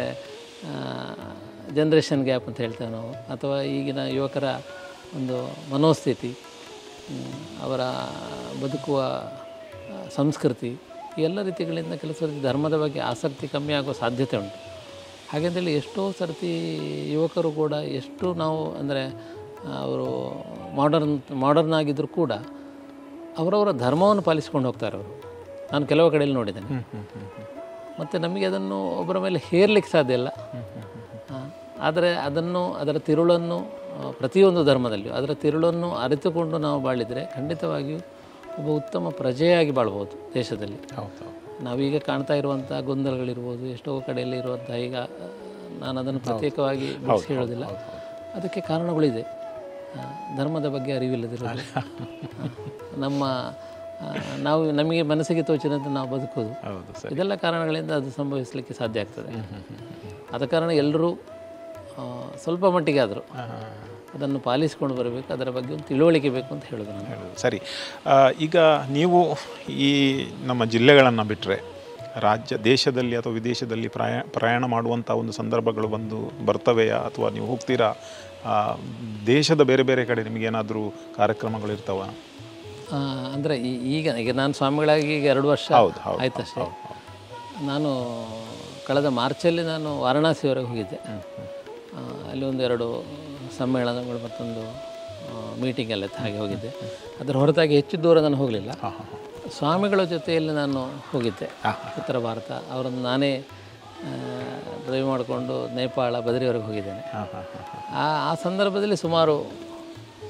ಜನ್ರೇಷನ್ ಗ್ಯಾಪ್ ಅಂತ ಹೇಳ್ತೇವೆ ನಾವು ಅಥವಾ ಈಗಿನ ಯುವಕರ ಒಂದು ಮನೋಸ್ಥಿತಿ ಹ್ಮ್, ಅವರ ಬದುಕುವ ಆ, ಸಂಸ್ಕೃತಿ ಈ ಎಲ್ಲ ರೀತಿಗಳಿಂದ ಕೆಲವು ಸರ್ತಿ ಧರ್ಮದ ಬಗ್ಗೆ ಆಸಕ್ತಿ ಕಮ್ಮಿ ಆಗೋ ಸಾಧ್ಯತೆ ಉಂಟು ಹಾಗೆಂತೇಳಿ ಎಷ್ಟೋ ಸರ್ತಿ ಯುವಕರು ಕೂಡ ಎಷ್ಟು ನಾವು ಅಂದರೆ ಅವರು ಮಾಡರ್ನ್ ಮಾಡರ್ನ್ ಆಗಿದ್ದರೂ ಕೂಡ ಅವರವರ ಧರ್ಮವನ್ನು ಪಾಲಿಸ್ಕೊಂಡು ಹೋಗ್ತಾರೆ ಅವರು ನಾನು ಕೆಲವು ಕಡೆಯಲ್ಲಿ ನೋಡಿದ್ದೇನೆ ಮತ್ತು ನಮಗೆ ಅದನ್ನು ಒಬ್ಬರ ಮೇಲೆ ಹೇರ್ಲಿಕ್ಕೆ ಸಾಧ್ಯ ಇಲ್ಲ ಆ, ಆದರೆ ಅದನ್ನು ಅದರ ತಿರುಳನ್ನು ಆ, ಪ್ರತಿಯೊಂದು ಧರ್ಮದಲ್ಲಿಯೂ ಅದರ ತಿರುಳನ್ನು ಅರಿತುಕೊಂಡು ನಾವು ಬಾಳಿದರೆ ಖಂಡಿತವಾಗಿಯೂ ಒಬ್ಬ ಉತ್ತಮ ಪ್ರಜೆಯಾಗಿ ಬಾಳ್ಬೋದು ದೇಶದಲ್ಲಿ ಹೌದು ಹೌದು ನಾವೀಗ ಕಾಣ್ತಾ ಇರುವಂಥ ಗೊಂದಲಗಳಿರ್ಬೋದು ಎಷ್ಟೋ ಕಡೆಯಲ್ಲಿ ಇರುವಂಥ ಈಗ ಆ, ನಾನು ಅದನ್ನು ಪ್ರತ್ಯೇಕವಾಗಿ ಬಿಡಿಸಿ ಹೇಳೋದಿಲ್ಲ ಅದಕ್ಕೆ ಕಾರಣಗಳಿದೆ ಆ, ಧರ್ಮದ ಬಗ್ಗೆ ಅರಿವಿಲ್ಲದಿರೋದು ಆ, ನಮ್ಮ ಆ, ನಾವು ನಮಗೆ ಮನಸ್ಸಿಗೆ ತೋಚಿದಂತೆ ನಾವು ಬದುಕೋದು ಹೌದು ಸರಿ ಇದೆಲ್ಲ ಕಾರಣಗಳಿಂದ ಅದು ಸಂಭವಿಸಲಿಕ್ಕೆ ಸಾಧ್ಯ ಆಗ್ತದೆ ಆದ ಕಾರಣ ಎಲ್ಲರೂ ಆ, ಸ್ವಲ್ಪ ಮಟ್ಟಿಗೆ ಆದರೂ ಅದನ್ನು ಪಾಲಿಸಿಕೊಂಡು ಬರಬೇಕು ಅದರ ಬಗ್ಗೆ ಒಂದು ತಿಳುವಳಿಕೆ ಬೇಕು ಅಂತ ಹೇಳೋದು ನಾನು ಹೇಳೋದು ಸರಿ ಆ, ಈಗ ನೀವು ಈ ನಮ್ಮ ಜಿಲ್ಲೆಗಳನ್ನು ಬಿಟ್ಟರೆ ರಾಜ್ಯ ದೇಶದಲ್ಲಿ ಅಥವಾ ವಿದೇಶದಲ್ಲಿ ಪ್ರಯಾ ಪ್ರಯಾಣ ಮಾಡುವಂಥ ಒಂದು ಸಂದರ್ಭಗಳು ಬಂದು ಬರ್ತವೆಯಾ ಅಥವಾ ನೀವು ಹೋಗ್ತೀರಾ ಆ, ದೇಶದ ಬೇರೆ ಬೇರೆ ಕಡೆ ನಿಮಗೇನಾದರೂ ಕಾರ್ಯಕ್ರಮಗಳು ಇರ್ತಾವ ಅಂದರೆ ಈಗ ಈಗ ನಾನು ಸ್ವಾಮಿಗಳಾಗಿ ಈಗ ಎರಡು ವರ್ಷ ಹೌದು ಹೌದು ಆಯ್ತಷ್ಟೇ ನಾನು ಕಳೆದ ಮಾರ್ಚಲ್ಲಿ ನಾನು ವಾರಣಾಸಿವರೆಗೆ ಹೋಗಿದ್ದೆ ಆ, ಅಲ್ಲಿ ಒಂದು ಎರಡು ಸಮ್ಮೇಳನಗಳು ಮತ್ತೊಂದು ಮೀಟಿಂಗ್ ಎಲ್ಲ ಇತ್ತು ಹಾಗೆ ಹೋಗಿದ್ದೆ ಅದರ ಹೊರತಾಗಿ ಹೆಚ್ಚು ದೂರ ನಾನು ಹೋಗಲಿಲ್ಲ ಹಾಂ ಹಾಂ ಸ್ವಾಮಿಗಳ ಜೊತೆಯಲ್ಲಿ ನಾನು ಹೋಗಿದ್ದೆ ಉತ್ತರ ಭಾರತ ಅವರನ್ನು ನಾನೇ ಡ್ರೈವ್ ಮಾಡಿಕೊಂಡು ನೇಪಾಳ ಬದರಿವರೆಗೆ ಹೋಗಿದ್ದೇನೆ ಹಾಂ ಹಾಂ ಹಾಂ ಆ ಆ ಸಂದರ್ಭದಲ್ಲಿ ಸುಮಾರು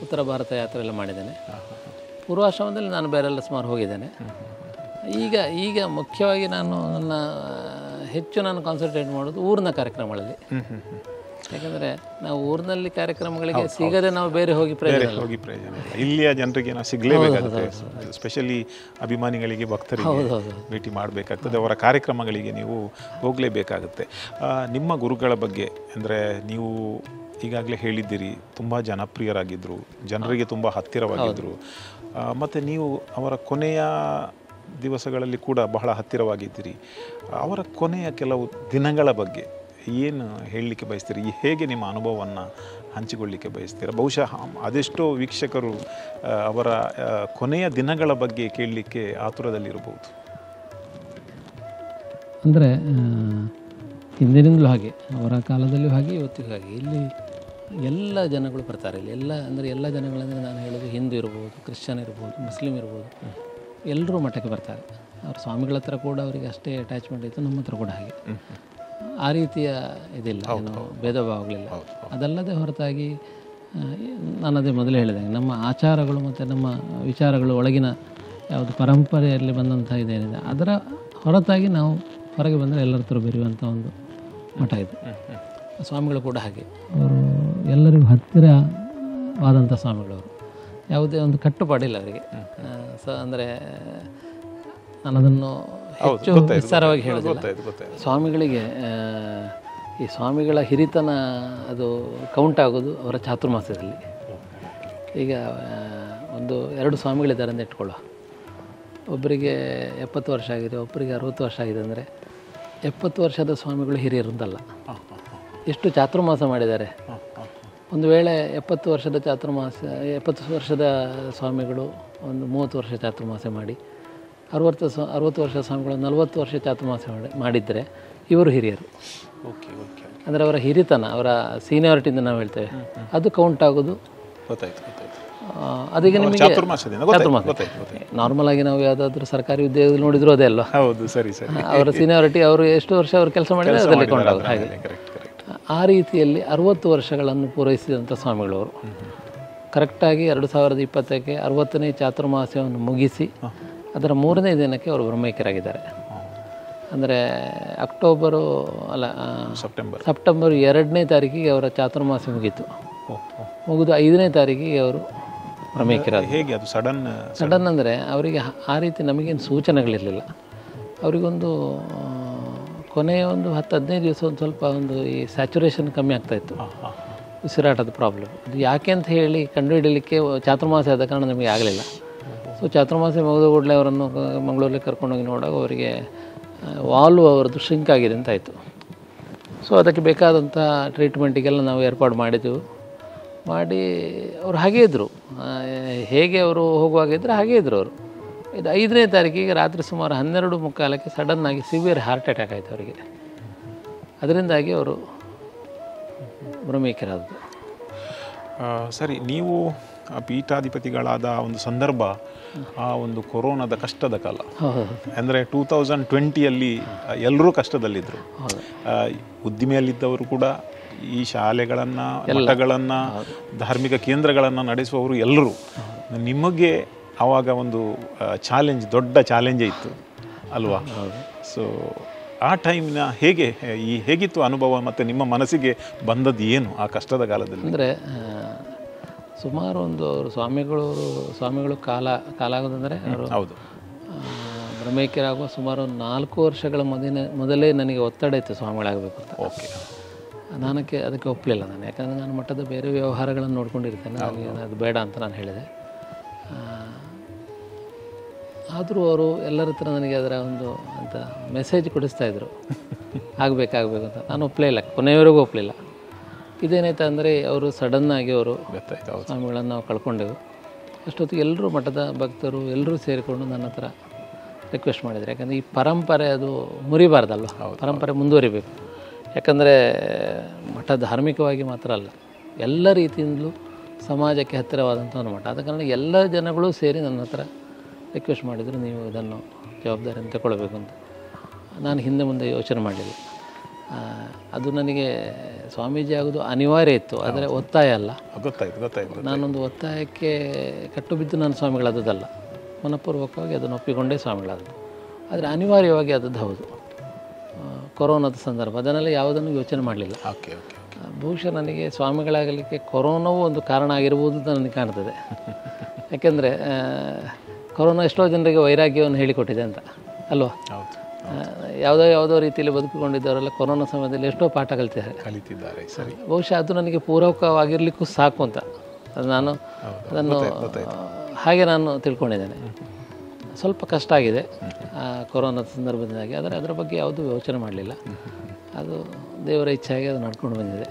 ಉತ್ತರ ಭಾರತ ಯಾತ್ರೆ ಎಲ್ಲ ಮಾಡಿದ್ದೇನೆ ಪೂರ್ವಾಶ್ರಮದಲ್ಲಿ ನಾನು ಬೇರೆಲ್ಲ ಸುಮಾರು ಹೋಗಿದ್ದೇನೆ ಈಗ ಈಗ ಮುಖ್ಯವಾಗಿ ನಾನು ನನ್ನ ಹೆಚ್ಚು ನಾನು ಕಾನ್ಸಂಟ್ರೇಟ್ ಮಾಡೋದು ಊರಿನ ಕಾರ್ಯಕ್ರಮಗಳಲ್ಲಿ ಹ್ಮ್ ಹ್ಮ್ ಹ್ಮ್. ಯಾಕಂದರೆ ನಾವು ಊರಿನಲ್ಲಿ ಕಾರ್ಯಕ್ರಮಗಳಿಗೆ ಸಿಗದೆ ನಾವು ಬೇರೆ ಹೋಗಿ ಪ್ರಯೋಜನ ಇಲ್ಲ. ಹೋಗಿ ಪ್ರಯೋಜನ ಇಲ್ಲ ಇಲ್ಲಿಯ ಜನರಿಗೆ ನಾವು ಸಿಗಲೇಬೇಕಾಗುತ್ತೆ ಸ್ಪೆಷಲಿ ಅಭಿಮಾನಿಗಳಿಗೆ ಭಕ್ತರಿಗೆ ಭೇಟಿ ಮಾಡಬೇಕಾಗ್ತದೆ ಅವರ ಕಾರ್ಯಕ್ರಮಗಳಿಗೆ ನೀವು ಹೋಗಲೇಬೇಕಾಗುತ್ತೆ ಆ, ನಿಮ್ಮ ಗುರುಗಳ ಬಗ್ಗೆ ಅಂದರೆ ನೀವು ಈಗಾಗಲೇ ಹೇಳಿದ್ದೀರಿ ತುಂಬ ಜನಪ್ರಿಯರಾಗಿದ್ದರು ಜನರಿಗೆ ತುಂಬ ಹತ್ತಿರವಾಗಿದ್ದರು ಮತ್ತು ನೀವು ಅವರ ಕೊನೆಯ ದಿವಸಗಳಲ್ಲಿ ಕೂಡ ಬಹಳ ಹತ್ತಿರವಾಗಿದ್ದೀರಿ ಅವರ ಕೊನೆಯ ಕೆಲವು ದಿನಗಳ ಬಗ್ಗೆ ಏನು ಹೇಳಲಿಕ್ಕೆ ಬಯಸ್ತೀರಿ ಈ ಹೇಗೆ ನಿಮ್ಮ ಅನುಭವವನ್ನು ಹಂಚಿಕೊಳ್ಳಿಕ್ಕೆ ಬಯಸ್ತೀರಾ ಬಹುಶಃ ಅದೆಷ್ಟೋ ವೀಕ್ಷಕರು ಆ, ಅವರ ಆ, ಕೊನೆಯ ದಿನಗಳ ಬಗ್ಗೆ ಕೇಳಲಿಕ್ಕೆ ಆತುರದಲ್ಲಿರಬಹುದು ಅಂದರೆ ಹಿಂದಿನಿಂದಲೂ ಹಾಗೆ ಅವರ ಕಾಲದಲ್ಲೂ ಹಾಗೆ ಇವತ್ತಿಗೂ ಹಾಗೆ ಇಲ್ಲಿ ಎಲ್ಲ ಜನಗಳು ಬರ್ತಾರೆ ಇಲ್ಲಿ ಎಲ್ಲ ಅಂದರೆ ಎಲ್ಲ ಜನಗಳಂದರೆ ನಾನು ಹೇಳೋದು ಹಿಂದೂ ಇರ್ಬೋದು ಕ್ರಿಶ್ಚಿಯನ್ ಇರ್ಬೋದು ಮುಸ್ಲಿಮ್ ಇರ್ಬೋದು ಎಲ್ಲರೂ ಮಠಕ್ಕೆ ಬರ್ತಾರೆ ಅವ್ರ ಸ್ವಾಮಿಗಳ ಹತ್ರ ಕೂಡ ಅವರಿಗೆ ಅಷ್ಟೇ ಅಟ್ಯಾಚ್ಮೆಂಟ್ ಇತ್ತು ನಮ್ಮ ಹತ್ರ ಕೂಡ ಹಾಗೆ ಆ ರೀತಿಯ ಇದಿಲ್ಲ ಏನು ಭೇದ ಭಾವಗಳಿಲ್ಲ ಅದಲ್ಲದೆ ಹೊರತಾಗಿ ಆ, ನಾನು ಅದೇ ಮೊದಲೇ ಹೇಳಿದೆ ನಮ್ಮ ಆಚಾರಗಳು ಮತ್ತು ನಮ್ಮ ವಿಚಾರಗಳು ಒಳಗಿನ ಯಾವುದು ಪರಂಪರೆಯಲ್ಲಿ ಬಂದಂಥ ಇದೇನಿದೆ ಅದರ ಹೊರತಾಗಿ ನಾವು ಹೊರಗೆ ಬಂದರೆ ಎಲ್ಲರ ಹತ್ರ ಬೆರೆಯುವಂಥ ಒಂದು ಮಠ ಇದು ಸ್ವಾಮಿಗಳು ಕೂಡ ಹಾಗೆ ಅವರು ಎಲ್ಲರಿಗೂ ಹತ್ತಿರವಾದಂಥ ಸ್ವಾಮಿಗಳವರು ಯಾವುದೇ ಒಂದು ಕಟ್ಟುಪಾಡಿಲ್ಲ ಅವರಿಗೆ ಸ ಅಂದರೆ ನಾನು ಅದನ್ನು ಹೆಚ್ಚು ವಿಸ್ತಾರವಾಗಿ ಹೇಳೋದಿಲ್ಲ ಗೊತ್ತಾಯ್ತು ಗೊತ್ತಾಯ್ತು ಸ್ವಾಮಿಗಳಿಗೆ ಆ, ಈ ಸ್ವಾಮಿಗಳ ಹಿರಿತನ ಅದು ಕೌಂಟ್ ಆಗೋದು ಅವರ ಚಾತುರ್ಮಾಸ್ಯದಲ್ಲಿ ಈಗ ಆ, ಒಂದು ಎರಡು ಸ್ವಾಮಿಗಳಿದ್ದಾರೆ ಅಂತ ಇಟ್ಕೊಳ್ಳೋ ಒಬ್ಬರಿಗೆ ಎಪ್ಪತ್ತು ವರ್ಷ ಆಗಿದೆ ಒಬ್ಬರಿಗೆ ಅರುವತ್ತು ವರ್ಷ ಆಗಿದೆ ಅಂದರೆ ಎಪ್ಪತ್ತು ವರ್ಷದ ಸ್ವಾಮಿಗಳು ಹಿರಿಯರಂತಲ್ಲ ಎಷ್ಟು ಚಾತುರ್ಮಾಸ ಮಾಡಿದ್ದಾರೆ ಒಂದು ವೇಳೆ ಎಪ್ಪತ್ತು ವರ್ಷದ ಚಾತುರ್ಮಾಸ ಎಪ್ಪತ್ತು ವರ್ಷದ ಸ್ವಾಮಿಗಳು ಒಂದು ಮೂವತ್ತು ವರ್ಷ ಚಾತುರ್ಮಾಸ ಮಾಡಿ ಅರುವತ್ತು ಸ್ವ ಅರುವತ್ತು ವರ್ಷ ಸ್ವಾಮಿಗಳು ನಲವತ್ತು ವರ್ಷ ಚಾತುರ್ಮಾಸ ಮಾಡಿ ಮಾಡಿದರೆ ಇವರು ಹಿರಿಯರು ಓಕೆ ಓಕೆ ಅಂದರೆ ಅವರ ಹಿರಿತನ ಅವರ ಸೀನಿಯಾರಿಟಿಯಿಂದ ನಾವು ಹೇಳ್ತೇವೆ ಅದು ಕೌಂಟ್ ಆಗೋದು ಗೊತ್ತಾಯ್ತು ಗೊತ್ತಾಯ್ತು ಆ, ಅದೀಗ ನಿಮಗೆ ಚಾತುರ್ಮಾಸದಿಂದ ಗೊತ್ತಾಯ್ತು ಚಾತುರ್ಮಾಸ ಗೊತ್ತಾಯ್ತು ಗೊತ್ತಾಯ್ತು ನಾರ್ಮಲ್ ಆಗಿ ನಾವು ಯಾವುದಾದ್ರೂ ಸರ್ಕಾರಿ ಉದ್ಯೋಗದಲ್ಲಿ ನೋಡಿದ್ರು ಅದೇ ಅಲ್ವಾ ಹೌದು ಸರಿ ಸರಿ ಅವರ ಸೀನಿಯಾರಿಟಿ ಅವರು ಎಷ್ಟು ವರ್ಷ ಅವರು ಕೆಲಸ ಮಾಡಿದರೆ ಅದರಲ್ಲಿ ಕೌಂಟ್ ಆಗೋದು ಹಾಗೆ ಕರೆಕ್ಟ್ ಕರೆಕ್ಟ್ ಆ ರೀತಿಯಲ್ಲಿ ಅರುವತ್ತು ವರ್ಷಗಳನ್ನು ಪೂರೈಸಿದಂಥ ಸ್ವಾಮಿಗಳವರು ಕರೆಕ್ಟಾಗಿ ಎರಡು ಸಾವಿರದ ಇಪ್ಪತ್ತಕ್ಕೆ ಅರವತ್ತನೇ ಚಾತುರ್ಮಾಸ್ಯವನ್ನು ಮುಗಿಸಿ ಅದರ ಮೂರನೇ ದಿನಕ್ಕೆ ಅವರು ಬ್ರಹ್ಮೈಕ್ಯರಾಗಿದ್ದಾರೆ ಅಂದರೆ ಅಕ್ಟೋಬರು ಅಲ್ಲ ಆ, ಸೆಪ್ಟೆಂಬರ್ ಸೆಪ್ಟೆಂಬರ್ ಎರಡನೇ ತಾರೀಕಿಗೆ ಅವರ ಚಾತುರ್ಮಾಸ್ಯ ಮುಗೀತು ಓ ಓ. ಮುಗಿದು ಐದನೇ ತಾರೀಕಿಗೆ ಅವರು ಬ್ರಹ್ಮೈಕ್ಯರಾದ ಹೇಗೆ ಅದು ಸಡನ್ ಸಡನ್ ಅಂದರೆ ಅವರಿಗೆ ಹ- ಆ ರೀತಿ ನಮಗೇನು ಸೂಚನೆಗಳಿರಲಿಲ್ಲ ಅವರಿಗೊಂದು ಆ, ಕೊನೆಯ ಒಂದು ಹತ್ತು ಹದಿನೈದು ದಿವಸ ಒಂದು ಸ್ವಲ್ಪ ಒಂದು ಈ ಸ್ಯಾಚುರೇಷನ್ ಕಮ್ಮಿ ಆಗ್ತಾಯಿತ್ತು ಉಸಿರಾಟದ ಪ್ರಾಬ್ಲಮ್ ಅದು ಯಾಕೆ ಅಂತ ಹೇಳಿ ಕಂಡುಹಿಡಲಿಕ್ಕೆ ಚಾತುರ್ಮಾಸ ಆದ ಕಾರಣ ನಮಗೆ ಆಗಲಿಲ್ಲ ಸೊ ಚಾತುರ್ಮಾಸ ಮುಗಿದ ಕೂಡಲೇ ಅವರನ್ನು ಕ- ಮಂಗಳೂರಿಗೆ ಕರ್ಕೊಂಡೋಗಿ ನೋಡುವಾಗ ಅವರಿಗೆ ವಾಲ್ವ್ ಅವರದ್ದು ಶಿಂಕ್ ಆಗಿದೆ ಅಂತ ಆಯಿತು ಸೊ ಅದಕ್ಕೆ ಬೇಕಾದಂಥ ಟ್ರೀಟ್ಮೆಂಟಿಗೆಲ್ಲ ನಾವು ಏರ್ಪಾಡು ಮಾಡಿದ್ದೆವು ಮಾಡಿ ಅವ್ರು ಹಾಗೇ ಇದ್ದರು ಹೇಗೆ ಅವರು ಹೋಗುವಾಗ ಇದ್ದರೆ ಹಾಗೇ ಇದ್ದರು ಅವರು ಇದು ಐದನೇ ತಾರೀಕಿಗೆ ರಾತ್ರಿ ಸುಮಾರು ಹನ್ನೆರಡು ಮುಕ್ಕಾಲಕ್ಕೆ ಸಡನ್ನಾಗಿ ಸಿವಿಯರ್ ಹಾರ್ಟ್ ಅಟ್ಯಾಕ್ ಆಯಿತು ಅವರಿಗೆ ಅದರಿಂದಾಗಿ ಅವರು ಭ್ರಮಿಕರಾದದ್ದು ಆ, ಸರಿ ನೀವು ಆ ಪೀಠಾಧಿಪತಿಗಳಾದ ಒಂದು ಸಂದರ್ಭ ಆ ಒಂದು ಕೊರೋನಾದ ಕಷ್ಟದ ಕಾಲ ಹೌದು ಅಂದರೆ ಟೂ ತೌಸಂಡ್ ಟ್ವೆಂಟಿಯಲ್ಲಿ ಎಲ್ಲರೂ ಕಷ್ಟದಲ್ಲಿದ್ದರು ಹೌದು ಆ, ಉದ್ದಿಮೆಯಲ್ಲಿದ್ದವರು ಕೂಡ ಈ ಶಾಲೆಗಳನ್ನು ಮಠಗಳನ್ನು ಧಾರ್ಮಿಕ ಕೇಂದ್ರಗಳನ್ನು ನಡೆಸುವವರು ಎಲ್ಲರೂ ನಿಮಗೆ ಆವಾಗ ಒಂದು ಚಾಲೆಂಜ್ ದೊಡ್ಡ ಚಾಲೆಂಜೇ ಇತ್ತು ಅಲ್ವಾ ಸೊ ಆ ಟೈಮಿನ ಹೇಗೆ ಈ ಹೇಗಿತ್ತು ಅನುಭವ ಮತ್ತು ನಿಮ್ಮ ಮನಸ್ಸಿಗೆ ಬಂದದ್ದು ಏನು ಆ ಕಷ್ಟದ ಕಾಲದಲ್ಲಿ ಅಂದರೆ ಸುಮಾರು ಒಂದು ಅವರು ಸ್ವಾಮಿಗಳು ಸ್ವಾಮಿಗಳು ಕಾಲ ಕಾಲ ಆಗೋದಂದರೆ ಅವರು ಹೌದು ಬ್ರಹ್ಮೈಕ್ಯರಾಗುವ ಸುಮಾರು ಒಂದು ನಾಲ್ಕು ವರ್ಷಗಳ ಮೊದಲೇ ಮೊದಲೇ ನನಗೆ ಒತ್ತಡ ಇತ್ತು ಸ್ವಾಮಿಗಳಾಗಬೇಕು ಅಂತ ಓಕೆ ನಾನಕ್ಕೆ ಅದಕ್ಕೆ ಒಪ್ಪಲಿಲ್ಲ ನಾನು ಯಾಕಂದರೆ ನಾನು ಮಠದ ಬೇರೆ ವ್ಯವಹಾರಗಳನ್ನು ನೋಡ್ಕೊಂಡಿರ್ತೇನೆ ನನಗೆ ಅದು ಬೇಡ ಅಂತ ನಾನು ಹೇಳಿದೆ ಆದರೂ ಅವರು ಎಲ್ಲರ ಹತ್ರ ನನಗೆ ಅದರ ಒಂದು ಅಂತ ಮೆಸೇಜ್ ಕೊಡಿಸ್ತಾ ಇದ್ರು ಆಗಬೇಕಾಗಬೇಕು ಅಂತ ನಾನು ಒಪ್ಪಲೇ ಇಲ್ಲ ಕೊನೆಯವರೆಗೂ ಒಪ್ಪಲಿಲ್ಲ ಇದೇನಾಯ್ತು ಅಂದರೆ ಅವರು ಸಡನ್ನಾಗಿ ಅವರು ಗೊತ್ತಾಯ್ತು ಹೌದು ಸ್ವಾಮಿಗಳನ್ನು ನಾವು ಕಳ್ಕೊಂಡೆವು ಅಷ್ಟೊತ್ತಿಗೆ ಎಲ್ಲರೂ ಮಠದ ಭಕ್ತರು ಎಲ್ಲರೂ ಸೇರಿಕೊಂಡು ನನ್ನ ಹತ್ರ ರಿಕ್ವೆಸ್ಟ್ ಮಾಡಿದ್ರು ಯಾಕಂದರೆ ಈ ಪರಂಪರೆ ಅದು ಮುರಿಬಾರ್ದಲ್ವ ಪರಂಪರೆ ಮುಂದುವರಿಬೇಕು ಯಾಕಂದರೆ ಮಠ ಧಾರ್ಮಿಕವಾಗಿ ಮಾತ್ರ ಅಲ್ಲ ಎಲ್ಲ ರೀತಿಯಿಂದಲೂ ಸಮಾಜಕ್ಕೆ ಹತ್ತಿರವಾದಂಥ ಒಂದು ಮಠ ಆದ ಕಾರಣ ಎಲ್ಲ ಜನಗಳು ಸೇರಿ ನನ್ನ ಹತ್ರ ರಿಕ್ವೆಸ್ಟ್ ಮಾಡಿದರು ನೀವು ಇದನ್ನು ಜವಾಬ್ದಾರಿಯನ್ನು ತಗೊಳ್ಬೇಕು ಅಂತ ನಾನು ಹಿಂದೆ ಮುಂದೆ ಯೋಚನೆ ಮಾಡಲಿಲ್ಲ ಆ, ಅದು ನನಗೆ ಸ್ವಾಮೀಜಿ ಆಗೋದು ಅನಿವಾರ್ಯ ಇತ್ತು ಆದರೆ ಒತ್ತಾಯ ಅಲ್ಲ ಗೊತ್ತಾಯ್ತು ಗೊತ್ತಾಯ್ತು ನಾನೊಂದು ಒತ್ತಾಯಕ್ಕೆ ಕಟ್ಟು ಬಿದ್ದು ನಾನು ಸ್ವಾಮಿಗಳಾದದ್ದಲ್ಲ ಮನಪೂರ್ವಕವಾಗಿ ಅದನ್ನು ಒಪ್ಪಿಕೊಂಡೇ ಸ್ವಾಮಿಗಳಾದದ್ದು ಆದರೆ ಅನಿವಾರ್ಯವಾಗಿ ಆದದ್ದು ಹೌದು ಆ, ಕೊರೋನಾದ ಸಂದರ್ಭ ಅದನ್ನೆಲ್ಲ ಯಾವುದನ್ನು ಯೋಚನೆ ಮಾಡಲಿಲ್ಲ ಓಕೆ ಓಕೆ ಆ, ಬಹುಶಃ ನನಗೆ ಸ್ವಾಮಿಗಳಾಗಲಿಕ್ಕೆ ಕೊರೋನಾವೂ ಒಂದು ಕಾರಣ ಆಗಿರ್ಬೋದು ಅಂತ ನನಗೆ ಕಾಣ್ತದೆ ಯಾಕೆಂದರೆ ಕೊರೋನಾ ಎಷ್ಟೋ ಜನರಿಗೆ ವೈರಾಗ್ಯವನ್ನು ಹೇಳಿಕೊಟ್ಟಿದೆ ಅಂತ ಅಲ್ವಾ ಹೌದು ಆ, ಯಾವುದೋ ಯಾವುದೋ ರೀತಿಯಲ್ಲಿ ಬದುಕಿಕೊಂಡಿದ್ದವರೆಲ್ಲ ಕೊರೋನಾ ಸಮಯದಲ್ಲಿ ಎಷ್ಟೋ ಪಾಠ ಕಲಿತಿದ್ದಾರೆ ಕಲಿತಿದ್ದಾರೆ ಸರಿ ಬಹುಶಃ ಅದು ನನಗೆ ಪೂರಕವಾಗಿರಲಿಕ್ಕೂ ಸಾಕು ಅಂತ ಅದು ನಾನು ಅದನ್ನು ಆ, ಹಾಗೆ ನಾನು ತಿಳ್ಕೊಂಡಿದ್ದೇನೆ ಸ್ವಲ್ಪ ಕಷ್ಟ ಆಗಿದೆ ಆ, ಕೊರೋನಾದ ಸಂದರ್ಭದಿಂದಾಗಿ ಆದರೆ ಅದರ ಬಗ್ಗೆ ಯಾವುದೂ ಯೋಚನೆ ಮಾಡಲಿಲ್ಲ ಅದು ದೇವರ ಇಚ್ಛೆಯಾಗಿ ಅದು ನಡ್ಕೊಂಡು ಬಂದಿದೆ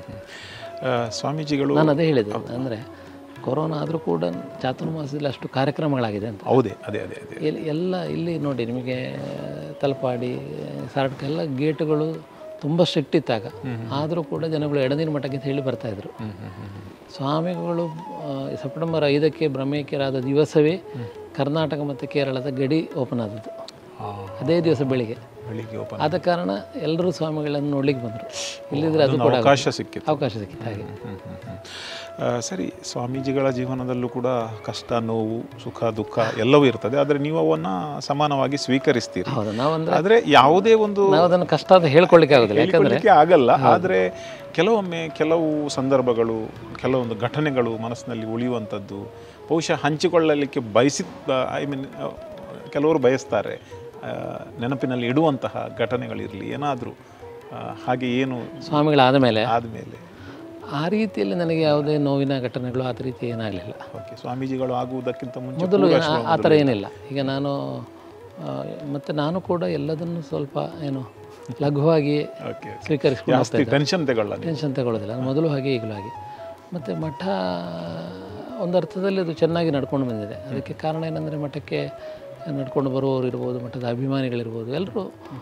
ಆ, ಸ್ವಾಮೀಜಿಗಳು ನಾನು ಅದೇ ಹೇಳಿದ್ದು ಅಂದರೆ ಕೊರೋನಾ ಆದರೂ ಕೂಡ ಚಾತುರ್ಮಾಸದಲ್ಲಿ ಅಷ್ಟು ಕಾರ್ಯಕ್ರಮಗಳಾಗಿದೆ ಅಂತ ಹೌದೇ ಅದೇ ಅದೇ ಅದೇ ಎಲ್- ಎಲ್ಲ ಇಲ್ಲಿ ನೋಡಿ ನಿಮಗೆ ತಲಪಾಡಿ ಸಾರ್ಟ್ಕ ಎಲ್ಲ ಗೇಟುಗಳು ತುಂಬ ಸ್ಟ್ರಿಕ್ಟ್ ಇತ್ತಾಗ ಆದರೂ ಕೂಡ ಜನಗಳು ಎಡನೀರು ಮಠಕ್ಕೆ ಅಂತ ಹೇಳಿ ಬರ್ತಾಯಿದ್ರು ಸ್ವಾಮಿಗಳು ಆ, ಸೆಪ್ಟೆಂಬರ್ ಐದಕ್ಕೆ ಬ್ರಹ್ಮೇಕ್ಯರಾದ ದಿವಸವೇ ಕರ್ನಾಟಕ ಮತ್ತು ಕೇರಳದ ಗಡಿ ಓಪನ್ ಆದದ್ದು ಹಾಂ ಅದೇ ದಿವಸ ಬೆಳಿಗ್ಗೆ ಬೆಳಿಗ್ಗೆ ಓಪನ್ ಆದ ಕಾರಣ ಎಲ್ಲರೂ ಸ್ವಾಮಿಗಳನ್ನು ನೋಡ್ಲಿಕ್ಕೆ ಬಂದರು ಇಲ್ಲಿದ್ರೆ ಅದು ಕೂಡ ಅವಕಾಶ ಸಿಕ್ಕಿತ್ತು ಅವಕಾಶ ಸಿಕ್ಕಿತ್ತು ಹಾಗೆ ಹ್ಮ್, ಹ್ಮ್, ಹ್ಮ್. ಆ, ಸರಿ ಸ್ವಾಮೀಜಿಗಳ ಜೀವನದಲ್ಲೂ ಕೂಡ ಕಷ್ಟ ನೋವು ಸುಖ ದುಃಖ ಎಲ್ಲವೂ ಇರ್ತದೆ ಆದರೆ ನೀವು ಅವನ್ನ ಸಮಾನವಾಗಿ ಸ್ವೀಕರಿಸ್ತೀರಿ ಹೌದು ನಾವಂದ್ರೆ ಆದರೆ ಯಾವುದೇ ಒಂದು ನಾವು ಅದನ್ನು ಕಷ್ಟ ಅಂತ ಹೇಳ್ಕೊಳ್ಳಿಕ್ಕೆ ಆಗೋದಿಲ್ಲ ಯಾಕಂದರೆ ಹೇಳಿಕೊಳ್ಳಿಕ್ಕೆ ಆಗಲ್ಲ ಆದರೆ ಕೆಲವೊಮ್ಮೆ ಕೆಲವು ಸಂದರ್ಭಗಳು ಕೆಲವೊಂದು ಘಟನೆಗಳು ಮನಸ್ಸಿನಲ್ಲಿ ಉಳಿಯುವಂಥದ್ದು ಬಹುಶಃ ಹಂಚಿಕೊಳ್ಳಲಿಕ್ಕೆ ಬಯಸಿ ಐ ಮೀನ್ ಕೆಲವರು ಬಯಸ್ತಾರೆ ಆ, ನೆನಪಿನಲ್ಲಿ ಇಡುವಂತಹ ಘಟನೆಗಳಿರಲಿ ಏನಾದರೂ ಹಾಗೆ ಏನು ಸ್ವಾಮಿಗಳಾದ ಮೇಲೆ ಆದಮೇಲೆ ಆ ರೀತಿಯಲ್ಲಿ ನನಗೆ ಯಾವುದೇ ನೋವಿನ ಘಟನೆಗಳು ಆ ರೀತಿ ಏನಾಗಲಿಲ್ಲ ಓಕೆ ಸ್ವಾಮೀಜಿಗಳು ಆಗುವುದಕ್ಕಿಂತ ಮುಂಚೆ ಮೊದಲು ಏನ- ಆ- ಆ ಥರ ಏನಿಲ್ಲ ಈಗ ನಾನು ಆ, ಮತ್ತೆ ನಾನು ಕೂಡ ಎಲ್ಲದನ್ನು ಸ್ವಲ್ಪ ಏನು ಲಘುವಾಗಿ ಓಕೆ ಸ್ವೀಕರಿಸ್ಕೊಂಡು ಜಾಸ್ತಿ ಟೆನ್ಷನ್ ತಗೊಳ್ಳ ನೀವು. ಟೆನ್ಷನ್ ತಗೊಳ್ಳೋದಿಲ್ಲ ನಾನು ಮೊದಲು ಹಾಗೆ ಈಗಲೂ ಹಾಗೆ ಮತ್ತು ಮಠ ಒಂದು ಅರ್ಥದಲ್ಲಿ ಅದು ಚೆನ್ನಾಗಿ ನಡ್ಕೊಂಡು ಬಂದಿದೆ ಅದಕ್ಕೆ ಕಾರಣ ಏನಂದರೆ ಮಠಕ್ಕೆ ನಡ್ಕೊಂಡು ಬರುವವರು ಇರ್ಬೋದು ಮಠದ ಅಭಿಮಾನಿಗಳಿರ್ಬೋದು ಎಲ್ಲರೂ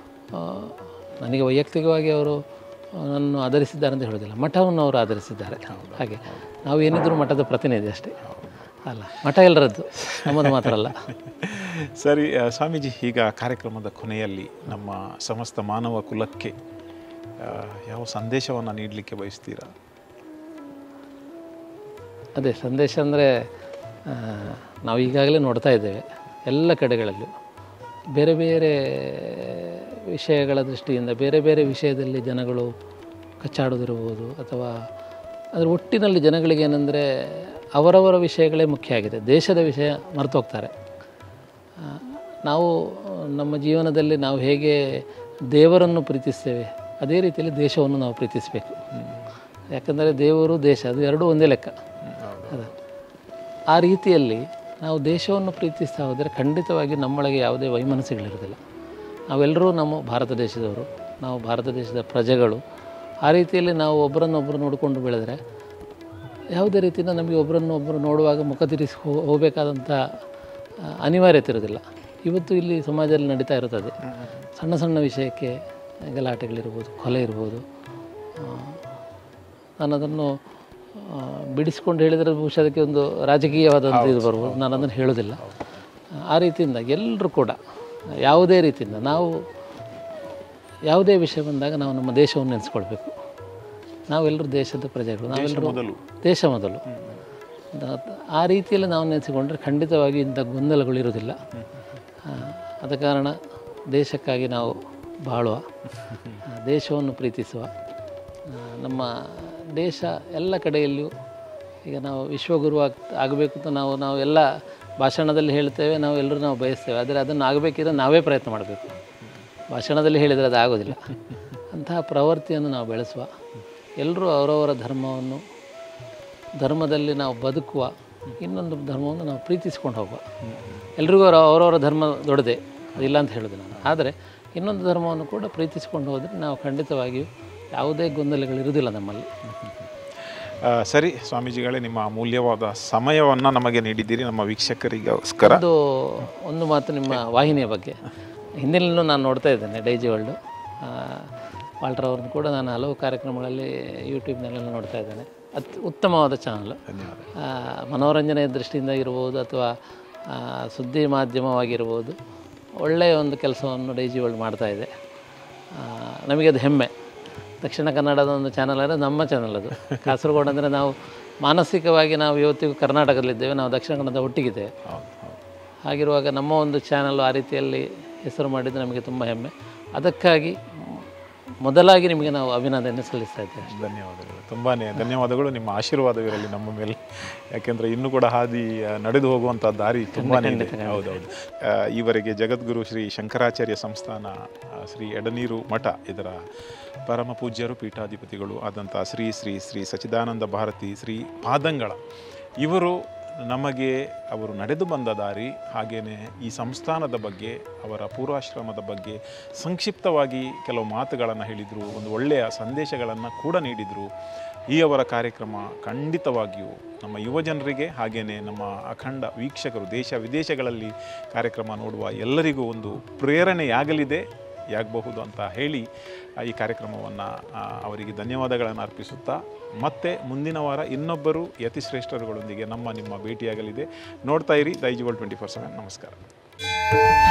ನನಗೆ ವೈಯಕ್ತಿಕವಾಗಿ ಅವರು ಆ, ನನ್ನನ್ನು ಆಧರಿಸಿದ್ದಾರೆ ಅಂತ ಹೇಳೋದಿಲ್ಲ ಮಠವನ್ನು ಅವರು ಆಧರಿಸಿದ್ದಾರೆ ಹಾಗೆ ನಾವು ಏನಿದ್ರು ಮಠದ ಪ್ರತಿನಿಧಿ ಅಷ್ಟೇ ಅಲ್ಲ ಮಠ ಎಲ್ಲರದ್ದು ನಮ್ಮದು ಮಾತ್ರ ಅಲ್ಲ ಸರಿ ಆ, ಸ್ವಾಮೀಜಿ ಈಗ ಕಾರ್ಯಕ್ರಮದ ಕೊನೆಯಲ್ಲಿ ನಮ್ಮ ಸಮಸ್ತ ಮಾನವ ಕುಲಕ್ಕೆ ಆ, ಯಾವ ಸಂದೇಶವನ್ನು ನೀಡಲಿಕ್ಕೆ ಬಯಸ್ತೀರಾ ಅದೇ ಸಂದೇಶ ಅಂದರೆ ನಾವು ಈಗಾಗಲೇ ನೋಡ್ತಾ ಇದ್ದೇವೆ ಎಲ್ಲ ಕಡೆಗಳಲ್ಲೂ ಬೇರೆ ಬೇರೆ ವಿಷಯಗಳ ದೃಷ್ಟಿಯಿಂದ ಬೇರೆ ಬೇರೆ ವಿಷಯದಲ್ಲಿ ಜನಗಳು ಕಚ್ಚಾಡೋದಿರ್ಬೋದು ಅಥವಾ ಅದರ ಒಟ್ಟಿನಲ್ಲಿ ಜನಗಳಿಗೆ ಏನಂದರೆ ಅವರವರ ವಿಷಯಗಳೇ ಮುಖ್ಯ ಆಗಿದೆ ದೇಶದ ವಿಷಯ ಮರೆತೋಗ್ತಾರೆ ಆ, ನಾವು ನಮ್ಮ ಜೀವನದಲ್ಲಿ ನಾವು ಹೇಗೆ ದೇವರನ್ನು ಪ್ರೀತಿಸ್ತೇವೆ ಅದೇ ರೀತಿಯಲ್ಲಿ ದೇಶವನ್ನು ನಾವು ಪ್ರೀತಿಸಬೇಕು ಯಾಕಂದರೆ ದೇವರು ದೇಶ ಅದು ಎರಡೂ ಒಂದೇ ಲೆಕ್ಕ ಅದ ಆ ರೀತಿಯಲ್ಲಿ ನಾವು ದೇಶವನ್ನು ಪ್ರೀತಿಸ್ತಾ ಹೋದರೆ ಖಂಡಿತವಾಗಿ ನಮ್ಮೊಳಗೆ ಯಾವುದೇ ವೈಮನಸ್ಸುಗಳಿರೋದಿಲ್ಲ ನಾವೆಲ್ಲರೂ ನಮ್ಮ ಭಾರತ ದೇಶದವರು ನಾವು ಭಾರತ ದೇಶದ ಪ್ರಜೆಗಳು ಆ ರೀತಿಯಲ್ಲಿ ನಾವು ಒಬ್ಬರನ್ನೊಬ್ಬರು ನೋಡಿಕೊಂಡು ಬೆಳೆದರೆ ಯಾವುದೇ ರೀತಿಯಿಂದ ನಮಗೆ ಒಬ್ಬರನ್ನು ಒಬ್ಬರು ನೋಡುವಾಗ ಮುಖ ತಿರುಗಿಸಿ ಹೋ ಹೋಗಬೇಕಾದಂಥ ಆ, ಅನಿವಾರ್ಯತೆ ಇರೋದಿಲ್ಲ ಇವತ್ತು ಇಲ್ಲಿ ಸಮಾಜದಲ್ಲಿ ನಡೀತಾ ಇರುತ್ತದೆ ಸಣ್ಣ ಸಣ್ಣ ವಿಷಯಕ್ಕೆ ಗಲಾಟೆಗಳಿರ್ಬೋದು ಕೊಲೆ ಇರ್ಬೋದು ಆ, ನಾನು ಅದನ್ನು ಆ, ಬಿಡಿಸ್ಕೊಂಡು ಹೇಳಿದರೆ ಬಹುಶಃ ಅದಕ್ಕೆ ಒಂದು ರಾಜಕೀಯವಾದಂಥ ಇದು ಬರ್ಬೋದು ನಾನು ಅದನ್ನು ಹೇಳೋದಿಲ್ಲ ಆ ರೀತಿಯಿಂದ ಎಲ್ಲರೂ ಕೂಡ ಯಾವುದೇ ರೀತಿಯಿಂದ ನಾವು ಯಾವುದೇ ವಿಷಯ ಬಂದಾಗ ನಾವು ನಮ್ಮ ದೇಶವನ್ನು ನೆನೆಸ್ಕೊಳ್ಬೇಕು ನಾವೆಲ್ಲರೂ ದೇಶದ ಪ್ರಜೆಗಳು ನಾವೆಲ್ಲರೂ ಮೊದಲು ದೇಶ ಮೊದಲು ದ- ಆ ರೀತಿಯಲ್ಲಿ ನಾವು ನೆನೆಸಿಕೊಂಡ್ರೆ ಖಂಡಿತವಾಗಿ ಇಂಥ ಗೊಂದಲಗಳು ಇರೋದಿಲ್ಲ ಆ, ಆದ ಕಾರಣ ದೇಶಕ್ಕಾಗಿ ನಾವು ಬಾಳುವ ಆ, ದೇಶವನ್ನು ಪ್ರೀತಿಸುವ ಆ, ನಮ್ಮ ದೇಶ ಎಲ್ಲ ಕಡೆಯಲ್ಲಿಯೂ ಈಗ ನಾವು ವಿಶ್ವಗುರು ಆಗ್ ಆಗಬೇಕು ಅಂತ ನಾವು ನಾವು ಎಲ್ಲ ಭಾಷಣದಲ್ಲಿ ಹೇಳ್ತೇವೆ ನಾವು ಎಲ್ಲರೂ ನಾವು ಬಯಸ್ತೇವೆ ಆದರೆ ಅದನ್ನು ಆಗಬೇಕಿದ್ರೆ ನಾವೇ ಪ್ರಯತ್ನ ಮಾಡಬೇಕು ಭಾಷಣದಲ್ಲಿ ಹೇಳಿದರೆ ಅದು ಆಗೋದಿಲ್ಲ ಅಂತಹ ಪ್ರವೃತ್ತಿಯನ್ನು ನಾವು ಬೆಳೆಸುವ ಎಲ್ಲರೂ ಅವರವರ ಧರ್ಮವನ್ನು ಧರ್ಮದಲ್ಲಿ ನಾವು ಬದುಕುವ ಇನ್ನೊಂದು ಧರ್ಮವನ್ನು ನಾವು ಪ್ರೀತಿಸ್ಕೊಂಡು ಹೋಗುವ ಎಲ್ರಿಗೂ ಅವರ ಅವರವರ ಧರ್ಮ ದೊಡ್ಡದೆ ಅದಿಲ್ಲ ಅಂತ ಹೇಳೋದಿಲ್ಲ ನಾನು ಆದರೆ ಇನ್ನೊಂದು ಧರ್ಮವನ್ನು ಕೂಡ ಪ್ರೀತಿಸ್ಕೊಂಡು ಹೋದರೆ ನಾವು ಖಂಡಿತವಾಗಿಯೂ ಯಾವುದೇ ಗೊಂದಲಗಳಿರುವುದಿಲ್ಲ ನಮ್ಮಲ್ಲಿ ಆ, ಸರಿ ಸ್ವಾಮೀಜಿಗಳೇ ನಿಮ್ಮ ಅಮೂಲ್ಯವಾದ ಸಮಯವನ್ನು ನಮಗೆ ನೀಡಿದ್ದೀರಿ ನಮ್ಮ ವೀಕ್ಷಕರಿಗೋಸ್ಕರ ಒಂದು ಒಂದು ಮಾತು ನಿಮ್ಮ ವಾಹಿನಿಯ ಬಗ್ಗೆ ಹಿಂದಿನಲ್ಲೂ ನಾನು ನೋಡ್ತಾ ಇದ್ದೇನೆ ಡೈಜಿ ವರ್ಲ್ಡು ಆ, ವಾಲ್ಟರ್ ಅವ್ರದ್ದು ಕೂಡ ನಾನು ಹಲವು ಕಾರ್ಯಕ್ರಮಗಳಲ್ಲಿ ಯೂಟ್ಯೂಬ್ನಲ್ಲೆಲ್ಲ ನೋಡ್ತಾ ಇದ್ದೇನೆ ಅತ್ ಉತ್ತಮವಾದ ಚಾನಲ್ ಧನ್ಯವಾದ ಮನೋರಂಜನೆಯ ದೃಷ್ಟಿಯಿಂದ ಇರ್ಬೋದು ಅಥವಾ ಆ, ಸುದ್ದಿ ಮಾಧ್ಯಮವಾಗಿರ್ಬೋದು ಒಳ್ಳೆಯ ಒಂದು ಕೆಲಸವನ್ನು ಡೈಜಿ ವರ್ಲ್ಡ್ ಮಾಡ್ತಾ ಇದೆ ಆ, ನಮಗೆ ಅದು ಹೆಮ್ಮೆ ದಕ್ಷಿಣ ಕನ್ನಡದ ಒಂದು ಚಾನಲ್ ಅಂದರೆ ನಮ್ಮ ಚಾನಲ್ ಅದು ಕಾಸರಗೋಡು ಅಂದರೆ ನಾವು ಮಾನಸಿಕವಾಗಿ ನಾವು ಇವತ್ತಿಗೂ ಕರ್ನಾಟಕದಲ್ಲಿದ್ದೇವೆ ನಾವು ದಕ್ಷಿಣ ಕನ್ನಡದ ಒಟ್ಟಿಗಿದ್ದೇವೆ ಹೌದು ಹೌದು ಹಾಗಿರುವಾಗ ನಮ್ಮ ಒಂದು ಚಾನಲ್ ಆ ರೀತಿಯಲ್ಲಿ ಹೆಸರು ಮಾಡಿದ್ದು ನಮಗೆ ತುಂಬ ಹೆಮ್ಮೆ ಅದಕ್ಕಾಗಿ ಮೊದಲಾಗಿ ನಿಮಗೆ ನಾವು ಅಭಿನಂದನೆ ಸಲ್ಲಿಸ್ತಾ ಇದ್ದೇವೆ ಧನ್ಯವಾದಗಳು ತುಂಬಾ ಧನ್ಯವಾದಗಳು ನಿಮ್ಮ ಆಶೀರ್ವಾದವಿರಲಿ ನಮ್ಮ ಮೇಲೆ ಯಾಕೆಂದರೆ ಇನ್ನೂ ಕೂಡ ಹಾದಿ ಆ, ನಡೆದು ಹೋಗುವಂಥ ದಾರಿ ತುಂಬಾ ಇದೆ ಹೌದೌದು ಆ, ಈವರೆಗೆ ಜಗದ್ಗುರು ಶ್ರೀ ಶಂಕರಾಚಾರ್ಯ ಸಂಸ್ಥಾನ ಆ, ಶ್ರೀ ಎಡನೀರು ಮಠ ಇದರ ಪರಮ ಪೂಜ್ಯರು ಪೀಠಾಧಿಪತಿಗಳು ಆದಂಥ ಶ್ರೀ ಶ್ರೀ ಶ್ರೀ ಸಚ್ಚಿದಾನಂದ ಭಾರತಿ ಶ್ರೀ ಪಾದಂಗಳ ಇವರು ನಮಗೆ ಅವರು ನಡೆದು ಬಂದ ದಾರಿ ಹಾಗೆಯೇ ಈ ಸಂಸ್ಥಾನದ ಬಗ್ಗೆ ಅವರ ಪೂರ್ವಾಶ್ರಮದ ಬಗ್ಗೆ ಸಂಕ್ಷಿಪ್ತವಾಗಿ ಕೆಲವು ಮಾತುಗಳನ್ನು ಹೇಳಿದರು ಒಂದು ಒಳ್ಳೆಯ ಸಂದೇಶಗಳನ್ನು ಕೂಡ ನೀಡಿದರು ಈ ಅವರ ಕಾರ್ಯಕ್ರಮ ಖಂಡಿತವಾಗಿಯೂ ನಮ್ಮ ಯುವ ಜನರಿಗೆ ಹಾಗೆಯೇ ನಮ್ಮ ಅಖಂಡ ವೀಕ್ಷಕರು ದೇಶ ವಿದೇಶಗಳಲ್ಲಿ ಕಾರ್ಯಕ್ರಮ ನೋಡುವ ಎಲ್ಲರಿಗೂ ಒಂದು ಪ್ರೇರಣೆಯಾಗಲಿದೆ ಯಾಗಬಹುದು ಅಂತ ಹೇಳಿ ಆ, ಈ ಕಾರ್ಯಕ್ರಮವನ್ನು ಅವರಿಗೆ ಧನ್ಯವಾದಗಳನ್ನು ಅರ್ಪಿಸುತ್ತಾ ಮತ್ತೆ ಮುಂದಿನ ವಾರ ಇನ್ನೊಬ್ಬರು ಯತಿಶ್ರೇಷ್ಠರುಗಳೊಂದಿಗೆ ನಮ್ಮ ನಿಮ್ಮ ಭೇಟಿಯಾಗಲಿದೆ ನೋಡ್ತಾ ಇರಿ ದೈಜಿವಲ್ ಟ್ವೆಂಟಿ ಫೋರ್ ಸೆವೆನ್ ನಮಸ್ಕಾರ